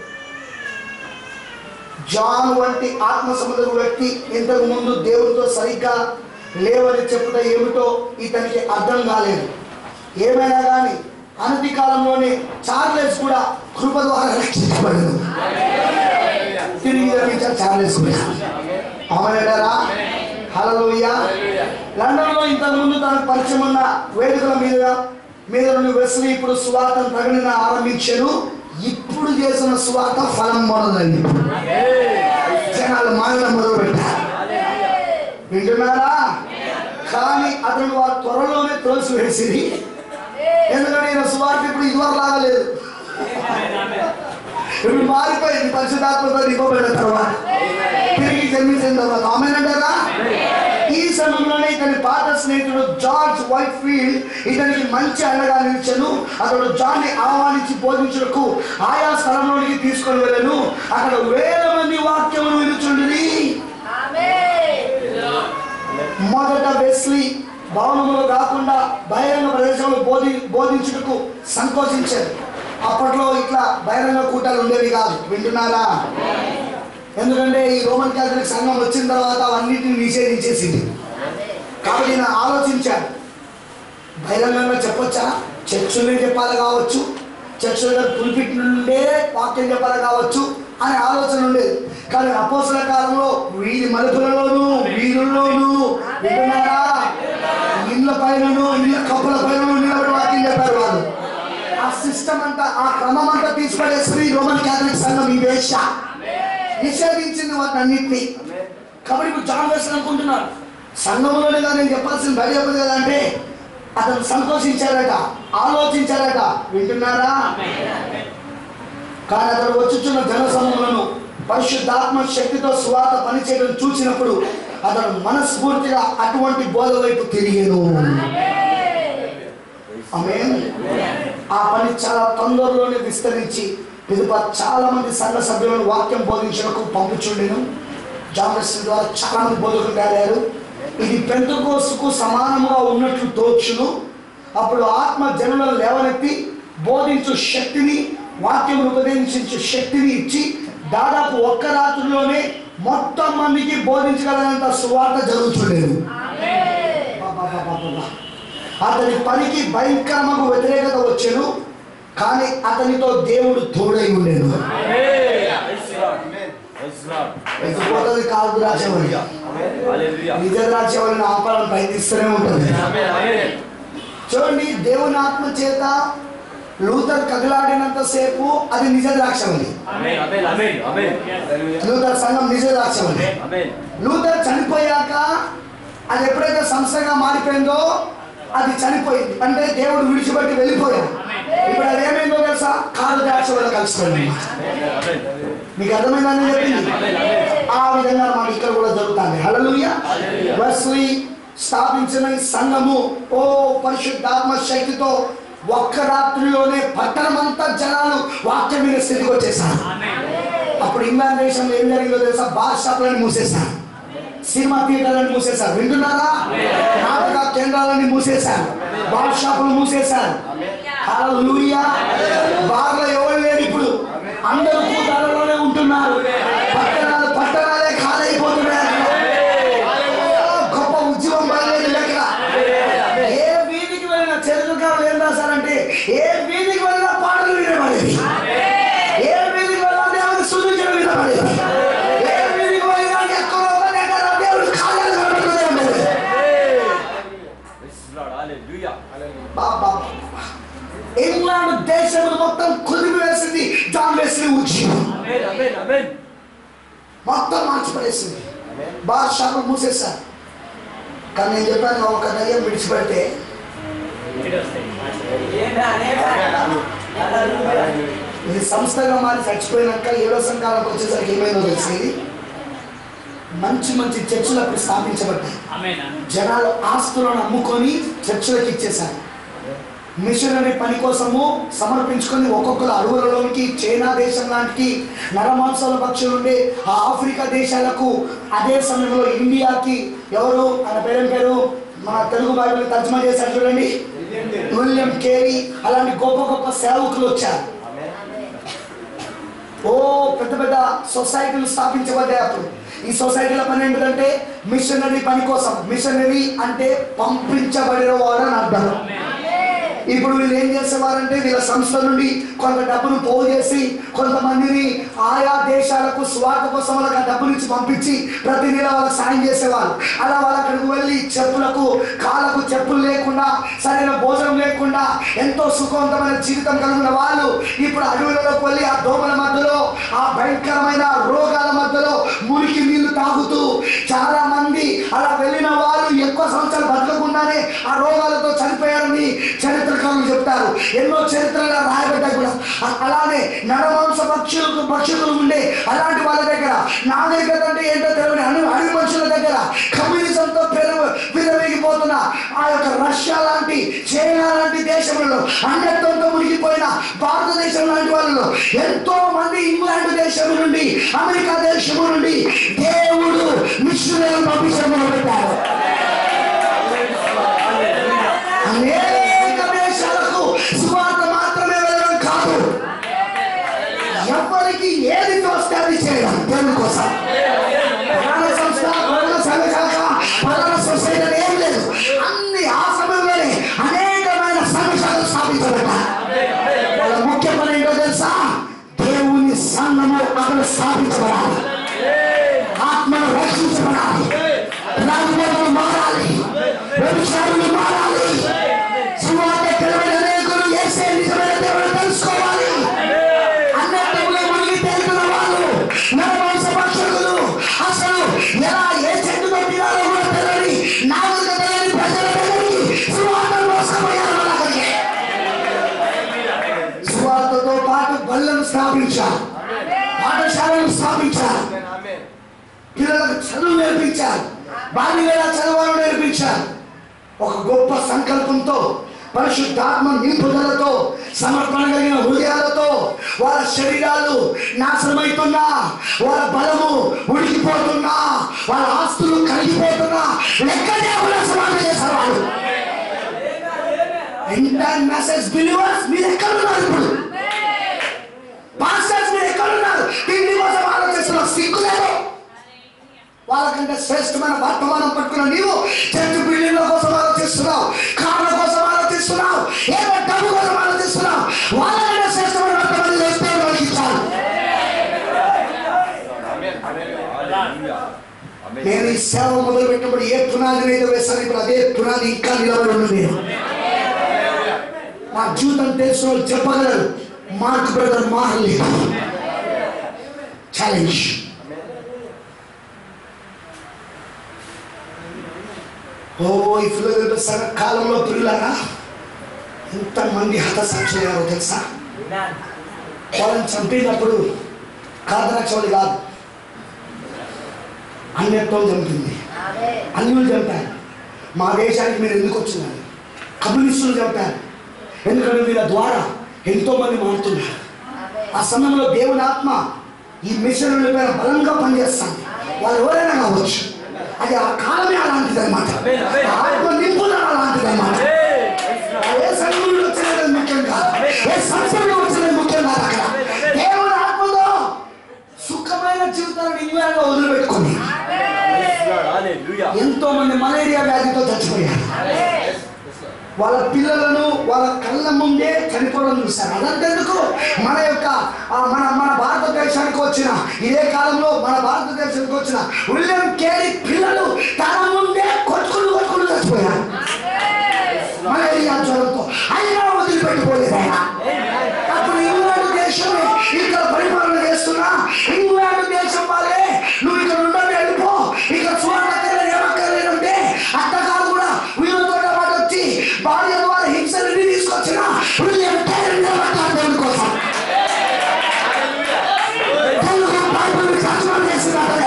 జాన్ వంటి ఆత్మ సముద్ర వ్యక్తి ఇంతకు ముందు దేవుడితో సరిగ్గా లేవని చెప్పుట ఏమిటో ఇతనికి అర్థం కాలేదు ఏమైనా కానీ అనతి కాలంలోనే చార్లెస్ కూడా కృప ద్వారా రక్షించబడదు తిరిగి రక్షించారు చార్లెస్ కూడా అవునంటారా హలోయ లండన్లో ఇంతకు ముందు తనకు పరిచయం ఉన్న వేదికల మీద మీద నుండి వెస్లీ ఇప్పుడు సువార్తను ప్రకటన ఆరంభించారు ఇప్పుడు చేసిన సువార్త ఫలం మొదలైంది జనాలు మానడం మొదలు పెట్టారు వింటున్నారా కానీ అతను వారు త్వరలోనే త్రోసి వేసింది ఎందుకంటే ఈయన సువార్త ఇప్పుడు ఇదివరకు లాగలేదు ఇప్పుడు మారిపోయింది పరిశుధాత్మతో నింపబడిన తర్వాత తిరిగి జన్మించిన తర్వాత ఆమెనంటారా ఈ సమయంలోనే ఇతని పాత స్నేహితుడు జార్జ్ వైట్ ఫీల్డ్ ఇతనికి మంచి అండగా నిలిచను అతడు జాన్ ని ఆహ్వానించి బోధించుటకు ఆయా స్థలంలోనికి తీసుకొని వెళ్ళను అక్కడ వేల మంది వాక్యమును వినుచుండి మొదట వెస్లీ భవనములో కాకుండా బహిరంగ ప్రదేశంలో బోధి బోధించుటకు సంకోచించారు అప్పట్లో ఇట్లా బహిరంగ కూటాలు ఉండేవి కాదు వింటున్నారా ఎందుకంటే ఈ రోమన్ క్యాథలిక్ సంఘం వచ్చిన తర్వాత అవన్నిటిని నిషేధించేసింది కాబట్టి నేను ఆలోచించాను బహిరంగంగా చెప్పొచ్చా చర్చులే చెప్పాలి కావచ్చు చర్చుల పులిపిట్ నుండే వాక్యం చెప్పాలి కావచ్చు అనే ఆలోచన ఉండేది కానీ అపోసల కాలంలో వీధి మలుపులలోను వీధుల్లోను వింటున్నారా ఇళ్ళ పైనను ఇళ్ళ కప్పుల పైనను నిలబడి వాక్యం చెప్పారు వాళ్ళు ఆ సిస్టమ్ అంతా ఆ క్రమం అంతా తీసుకునేసి రోమన్ క్యాథలిక్ సంఘం ఈ వేష నిషేధించింది వాటిని అన్నింటినీ కాబట్టి ఇప్పుడు జాన్ వేసిన అనుకుంటున్నాడు సంఘంలోనే కానీ నేను చెప్పాల్సిన బయట చెప్పదు కదా అంటే అతను సంతోషించారట ఆలోచించారట వింటున్నారా కానీ అతడు వచ్చుచున్న జన సమూహలను పరిశుద్ధాత్మ శక్తితో స్వాత పనిచేయడం చూసినప్పుడు అతడు మనస్ఫూర్తిగా అటువంటి బోధ వైపు తిరిగేను ఆమె ఆ పని చాలా తొందరలోనే విస్తరించి పిదప చాలా మంది సంఘ సభ్యులను వాక్యం బోధించడానికి పంపుచుండెను జామరస్యం ద్వారా చాలా మంది బోధకులు తయారయ్యారు ఇది పెంతకోసుకు సమానముగా ఉన్నట్లు తోచును అప్పుడు ఆత్మ జనులను లేవనెత్తి బోధించు శక్తిని వాక్యం ఉపదేశించు శక్తిని ఇచ్చి దాదాపు ఒక్క రాత్రిలోనే మొత్తం మందికి బోధించగలనంత సువార్త జరుగుతుండేది అబ్బబ్బబ్బబ్బబ్బ. అతని పనికి భయంకరమకు వ్యతిరేకత వచ్చెను కానీ అతనితో దేవుడు తోడై ఉండేను ఎత్తుపోతుంది కాదు రాసేవాడి నిజ రాసేవాడిని ఆపాలని ప్రయత్నిస్తూనే ఉంటుంది చూడండి దేవుని ఆత్మ చేత లూథర్ కదిలాడినంత సేపు అది నిజ ద్రాక్షవల్లి లూథర్ సంఘం నిజ ద్రాక్షవల్లి లూథర్ చనిపోయాక అది ఎప్పుడైతే సంస్థగా మారిపోయిందో అది చనిపోయింది అంటే దేవుడు విడిచిపెట్టి వెళ్ళిపోయాడు ఇప్పుడు అది ఏమైందో తెలుసా కారు ద్రాక్ష వల్ల కలిసిపోయింది మీకు అర్థమైందని చెప్పింది ఆ విధంగా మనకి ఇక్కడ కూడా జరుగుతుంది హల్లెలూయ వెస్లీ స్థాపించిన ఈ సంఘము ఓ పరిశుద్ధాత్మ శక్తితో ఒక్క రాత్రిలోనే పట్టణమంతా జనాలు వాక్యం మీద స్థితికి వచ్చేసారు అప్పుడు ఇంగ్లాండ్ దేశంలో ఏం జరిగిందో తెలుసా బార్ షాపులను మూసేశారు సినిమా థియేటర్లను మూసేశారు వింటున్నారా నాటక కేంద్రాలని మూసేశారు బార్ షాపులు మూసేశారు హల్లెలూయా బార్లో ఎవరు లేరు ఇప్పుడు అందరూ కూటాలలోనే ఉంటున్నారు పట్టణాలు పట్టణాలే ఖాళైపోతున్నాయి గొప్ప ఉద్యమం బయలుదేరి దగ్గర ఏ వీధికి వెళ్ళిన చరిత్రకారులు ఏం రాశారంటే ఏ వీధికి వెళ్ళినా పాటలు వినబడేది ఏ వీధికి వెళ్ళినా దేవుని సూచించడం వినబడేది ఏ వీధికి వెళ్ళినా ఎక్కడో ఒక దగ్గర దేవుడి కార్యాలు కనబడుతూనే ఉండేది బాబా ఇంగ్లాండ్ దేశం మొత్తం కుదిరి వేసింది జాన్ వేసి ఉద్యమం మొత్తం మార్చిపడేసింది బార్ షాపులు మూసేశారు కానీ నేను చెప్పాను ఒక దయ్యం విడిచిపెడితే ఇది సంస్థగా మారి చచ్చిపోయినాక ఏడో సంఘాలకు వచ్చేసరికి ఏమైందో తెలిసింది మంచి మంచి చర్చిలు అప్పుడు స్థాపించబడ్డాయి జనాలు ఆస్తులను అమ్ముకొని చర్చిలకు ఇచ్చేశారు మిషనరీ పని కోసము సమర్పించుకొని ఒక్కొక్కరు అడవులలోనికి చైనా దేశం లాంటి నరమాంసాల పక్షులు ఉండే ఆ ఆఫ్రికా దేశాలకు అదే సమయంలో ఇండియాకి ఎవరు ఆయన పేరేం పేరు మన తెలుగు బైబిల్ తర్జుమా చేశారు చూడండి విలియం కేరీ అలాంటి గొప్ప గొప్ప సేవకులు వచ్చారు ఓ పెద్ద పెద్ద సొసైటీలు స్థాపించబడ్డాయి అప్పుడు ఈ సొసైటీల పని ఏంటంటే మిషనరీ పని కోసం మిషనరీ అంటే పంపించబడిన వాడు అని అర్థం ఇప్పుడు వీళ్ళు ఏం చేసేవారంటే వీళ్ళ సంస్థ నుండి కొంత డబ్బును పోగు చేసి కొంతమందిని ఆయా దేశాలకు స్వార్థ కోసం వాళ్ళకి ఆ డబ్బులు ఇచ్చి పంపించి ప్రతి నెల వాళ్ళకి సాయం చేసేవాళ్ళు అలా వాళ్ళు అక్కడికి వెళ్ళి చెప్పులకు కాళ్ళకు చెప్పులు లేకుండా సరైన భోజనం లేకుండా ఎంతో సుఖవంతమైన జీవితం కలిగిన వాళ్ళు ఇప్పుడు అడవులలోకి వెళ్ళి ఆ దోమల మధ్యలో ఆ భయంకరమైన రోగాల మధ్యలో మురికి నీళ్లు తాగుతూ చాలా మంది అలా వెళ్ళిన వాళ్ళు ఎక్కువ సంవత్సరాలు బతకకుండానే ఆ రోగాలతో చనిపోయారని చరిత్రకారులు చెప్తారు ఎన్నో చరిత్రలు రాయబడ్డాయి కూడా అ- అలానే నరమాంస పక్షులకు పక్షులు ఉండే అలాంటి వాళ్ళ దగ్గర నాగరికత అంటే ఏంటో తెలియని అను అడవి మనుషుల దగ్గర కమ్యూనిజంతో పెరుగు విరవేగిపోతున్న ఆ యొక్క రష్యా లాంటి చైనా లాంటి దేశంలో అండత్వంతో మునిగిపోయిన భారతదేశం లాంటి వాళ్ళలో ఎంతో మంది ఇంగ్లాండ్ దేశం నుండి అమెరికా దేశం నుండి దేవుడు మిషనరీలను పంపించడం మొదలుపెట్టారు అనేక దేశాలకు సువార్త మాత్రమే వెళ్ళడం కాదు ఎవరికి ఏది తోస్తే అది చేయడం దేవుని కోసం ప్రధాన సంస్థ ప్రధాన సంఘ శాఖ ప్రధాన సొసైటీ అని ఏం లేదు అన్ని ఆ సమయంలోనే అనేకమైన సంఘ శాఖలు స్థాపించబడ్డారు వాళ్ళ ముఖ్య పని ఏంటో తెలుసా దేవుని సంఘము అక్కడ స్థాపించబడాలి ఆత్మను రక్షించబడాలి రాజులు మారాలి వ్యభిచారులు మారాలి సువార్త తెలివైన అనేకులు ఏసే నిజమైన దేవుడు తెలుసుకోవాలి అన్నట్టుగా మునిగి తేలుతున్న వాళ్ళు నరమాంస భక్షకులు అసలు ఎలా ఏ చెట్టు పెట్టినారో కూడా తెలియని నాగరిక తెలియని ప్రజల దగ్గరికి సువార్త మోసపోయారు వాళ్ళ అక్కడికి సువార్తతో పాటు బళ్ళను స్థాపించారు పాఠశాలను స్థాపించారు పిల్లలకు చదువు నేర్పించారు బాల్యం ఎలా చదవాలో నేర్పించారు ఒక గొప్ప సంకల్పంతో పరిశుద్ధాత్మ నింపుదలతో సమర్పణ కలిగిన హృదయాలతో వాళ్ళ శరీరాలు నాశనమవుతున్నా వాళ్ళ బలము ఉడికిపోతున్నా వాళ్ళ ఆస్తులు కలిగిపోతున్నా లెక్క లేకుండా సమాధానం చేశారు వాళ్ళు ఇంటర్ మెసేజ్ బిలీవర్స్ మీరు ఎక్కడున్నారు ఇప్పుడు పాస్టర్స్ మీరు ఎక్కడున్నారు తిండి కోసం ఆలోచిస్తున్నారు సిగ్గు లేదు వాళ్ళకంటే శ్రేష్టమైన వర్తమానం పట్టుకున్న నీవు చర్చ్ బిల్డింగ్ల కోసం ఆలోచిస్తున్నావు కార్ల కోసం ఆలోచిస్తున్నావు ఏదో డబ్బు కోసం ఆలోచిస్తున్నావు వాళ్ళకంటే శ్రేష్టమైన వర్తమానం చేస్తే వాళ్ళకి ఇచ్చారు నేను ఈ సేవ మొదలు పెట్టినప్పుడు ఏ పునాది మీద వేస్తాను ఇప్పుడు అదే పునాది ఇంకా నిలబడి ఉన్నది నా జీవితం తెలిసిన వాళ్ళు చెప్పగలరు మార్క్ బ్రదర్ మారలేదు ఛాలెంజ్ ఓ ఈ ఫిలోదెల్ఫియా సంఘ కాలంలో పిల్లరా ఎంతమంది హతసాక్షులయ్యారో తెలుసా వాళ్ళని చంపినప్పుడు కాదరక్షలు కాదు అన్యత్వం చంపింది అన్యులు చంపారు మా దేశానికి మీరు ఎందుకు వచ్చినారు కమ్యూనిస్టులు చంపారు ఎందుకంటే వీళ్ళ ద్వారా ఎంతో మంది మారుతున్నారు ఆ సమయంలో దేవుని ఆత్మ ఈ మిషన్ల పైన బలంగా పనిచేస్తాను వాళ్ళు ఎవరైనా కావచ్చు అది ఆ కాలమే అలాంటిది అనమాట ఆత్మ నింపుదల అలాంటిది అనమాట ఏ సంఘంలో వచ్చినది ముఖ్యం కాదు ఏ సంస్థలో వచ్చినది ముఖ్యం కాదు అక్కడ దేవుని ఆత్మలో సుఖమైన జీవితాలను ఇంగ్లాండ్లో వదిలిపెట్టుకుంది ఎంతో మంది మలేరియా వ్యాధితో చచ్చిపోయారు వాళ్ళ పిల్లలను వాళ్ళ కళ్ళ ముందే చనిపోవడం చూశారు అదంతెందుకు మన యొక్క ఆ, మన మన భారతదేశానికి వచ్చిన ఇదే కాలంలో మన భారతదేశానికి వచ్చిన విలియం కేరీ పిల్లలు తన ముందే కొట్టుకుని కొట్టుకుని చచ్చిపోయారు మలేరియా జ్వరంతో అయినా వదిలిపెట్టుకోలేదు ఆయన అప్పుడు ఇంగ్లాండ్ దేశమే ఇక్కడ పరిపాలన చేస్తున్నా ఇంగ్లాండ్ దేశం వాళ్ళే నువ్వు ఇక్కడ ఉండాలి వెళ్ళిపో ఇక్కడ చూడక్కర్లేదు ఏమక్కర్లేదంటే అత్తగారు కూడా వీళ్ళతో పాటు వచ్చి భార్య ద్వారా హింసలని తీసుకొచ్చిన విలియం కేరీ నిలబడ్డారు దేవుని కోసం తెలుగు బైబిల్ శాసనం చేసినట్లే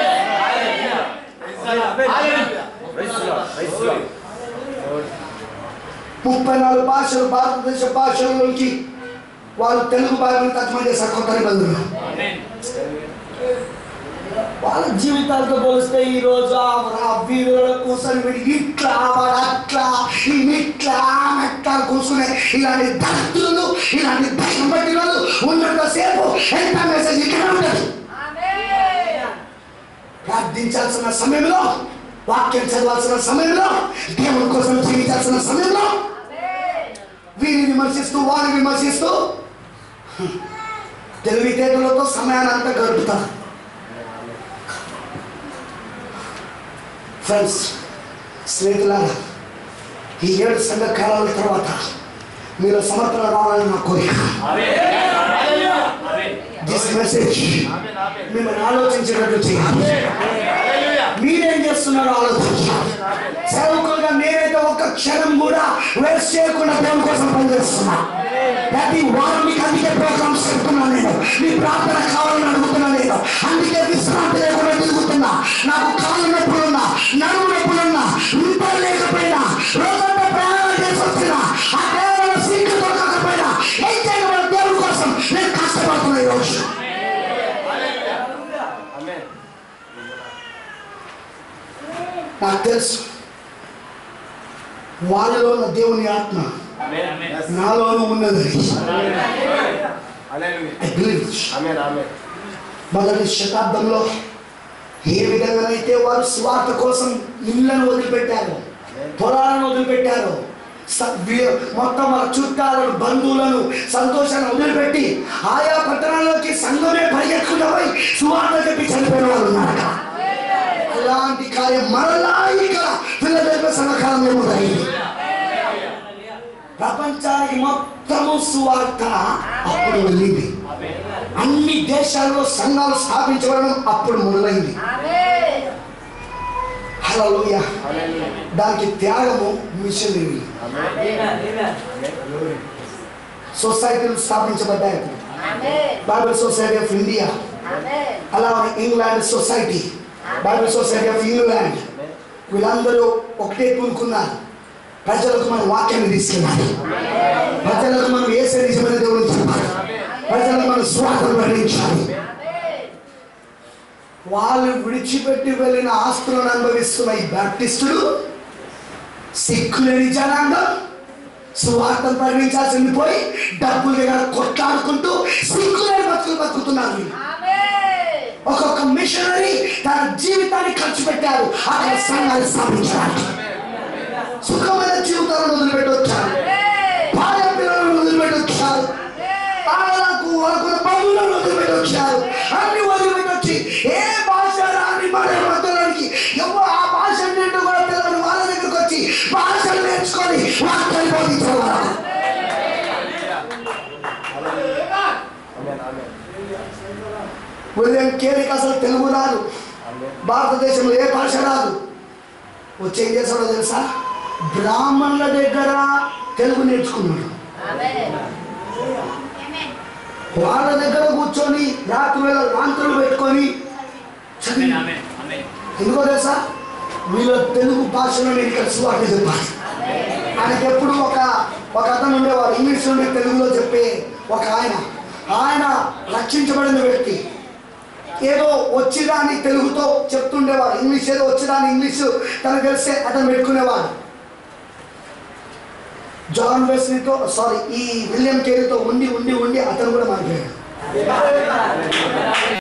ముప్పై నాలుగు భాషలు భారతదేశ భాషల్లోకి వాళ్ళు తెలుగు బైబిల్ తర్జుమా చేశారు కొత్త నిబంధనలు వాళ్ళ జీవితాలతో పోలిస్తే ఈ రోజు ఆ వీరుల కోసం వీడు ఇట్లా వాడు అట్లా ఈయన ఇట్లా ఆమె అట్లా కూర్చునే ఇలాంటి దళితులు ఇలాంటి దశం పట్టిన వాళ్ళు ఉన్నంతసేపు ఎంత మెసేజ్ ఇక్కడ ఉండదు ప్రార్థించాల్సిన సమయంలో వాక్యం చదవాల్సిన సమయంలో దేవుని కోసం జీవించాల్సిన సమయంలో వీరిని విమర్శిస్తూ వారిని విమర్శిస్తూ తెలివితేటలతో సమయాన్ని అంతా గడుపుతారు ఫ్రెండ్స్ స్నేహితులారా ఈ ఏడు సంఘ కాలాల తర్వాత మీరు సమర్థన రావాలని నా కోరిక దిస్ మెసేజ్ మిమ్మల్ని ఆలోచించేటట్లు చేయాలి మీరేం చేస్తున్నారో ఆలోచించాలి సేవకులుగా నేనైతే ఒక్క క్షణం కూడా వేస్ట్ చేయకుండా దేవుని కోసం పనిచేస్తున్నా ప్రతి వారం మీకు అందుకే ప్రోగ్రామ్స్ చెప్తున్నా నేను మీ ప్రార్థన కావాలని అడుగుతున్నా నేను అందుకే విశ్రాంతి లేకుండా తిరుగుతున్నా నాకు కాళ్ళు నొప్పులున్నా నడుము నొప్పులున్నా నిద్ర లేకపోయినా రోజంతా ప్రయాణం చేసి వచ్చినా ఆ దేవుల సీట్లు దొరకకపోయినా ఏం చేయగల దేవుని కోసం నేను కష్టపడుతున్నా ఈరోజు నాకు తెలుసు వాళ్ళలో ఉన్న దేవుని ఆత్మ నాలోనూ ఉన్నది ఐ బిలీవ్ మొదటి శతాబ్దంలో ఏ విధంగానైతే వారు స్వార్థ కోసం ఇళ్లను వదిలిపెట్టారు పొలాలను వదిలిపెట్టారు స- వీ- మొత్తం వాళ్ళ చుట్టాలను బంధువులను సంతోషాన్ని వదిలిపెట్టి ఆయా పట్టణాల్లోకి సంఘమే పరిగెత్తుకుంటూ పోయి సువార్త చెప్పి చనిపోయిన వాళ్ళు ఉన్నారు అక్కడ. అలాంటి కార్యం మరలా ఇక్కడ పిల్లల సంఘకాలంలో మొదలైంది ప్రపంచానికి మొత్తము సువార్త అప్పుడు వెళ్ళింది అన్ని దేశాల్లో సంఘాలు స్థాపించబడడం అప్పుడు మొదలైంది హల్లెలూయా దానికి త్యాగము మిషనరీ సొసైటీలు స్థాపించబడ్డాయి అప్పుడు బైబిల్ సొసైటీ ఆఫ్ ఇండియా అలాగే England society Bible society of England వీళ్ళందరూ ఒకటే పూనుకున్నారు ప్రజలకు మన వాక్యాన్ని తీసుకెళ్ళాలి ప్రజలకు మనం ఏసే నిజమైన దేవుని చెప్పాలి ప్రజలకు మనం స్వార్థం ప్రకటించాలి వాళ్ళు విడిచిపెట్టి వెళ్ళిన ఆస్తులను అనుభవిస్తున్న ఈ బ్యాప్టిస్టులు సిక్కులేని జనాంగం సువార్తం ప్రకటించాల్సింది పోయి డబ్బులు దగ్గర కొట్లాడుకుంటూ సిక్కులేని బతుకులు బతుకుతున్నారు వీళ్ళు. ఒక్కొక్క మిషనరీ తన జీవితాన్ని ఖర్చు పెట్టారు అక్కడ సంఘాలు స్థాపించడానికి సుఖమైన జీవితాలను వదిలిపెట్టి వచ్చారు భార్య పిల్లలను వదిలిపెట్టి వచ్చారు తాళలకు వాళ్ళకున్న బంధువులను వదిలిపెట్టి వచ్చారు అన్ని వదిలిపెట్టి వచ్చి ఏ భాష రాని మన మధ్యలోనికి ఎవరు ఆ భాష ఏంటో కూడా తెలియని వాళ్ళ దగ్గరకు వచ్చి భాషలు నేర్చుకొని వాక్యాన్ని బోధించేవారు విలియం కేరీకి అసలు తెలుగు రాదు భారతదేశంలో ఏ భాష రాదు వచ్చి ఏం చేశాడో తెలుసా బ్రాహ్మణుల దగ్గర తెలుగు నేర్చుకున్నాడు వాళ్ళ దగ్గర కూర్చొని రాత్రి వేళ రాంతులు పెట్టుకొని చదివి ఎందుకో తెలుసా వీళ్ళ తెలుగు భాషలో నేను ఇక్కడ సువార్త చెప్పాలి ఆయనకి ఎప్పుడు ఒక ఒక అతను ఉండేవాడు ఇంగ్లీష్ నుండి తెలుగులో చెప్పే ఒక ఆయన ఆయన రక్షించబడిన వ్యక్తి ఏదో వచ్చిరాని తెలుగుతో చెప్తుండేవాడు ఇంగ్లీష్ ఏదో వచ్చిరాని ఇంగ్లీష్ తనకు తెలిస్తే అతను పెట్టుకునేవాడు జాన్ వెస్లీతో సారీ ఈ విలియం కేరీతో ఉండి ఉండి ఉండి అతను కూడా మారిపోయాడు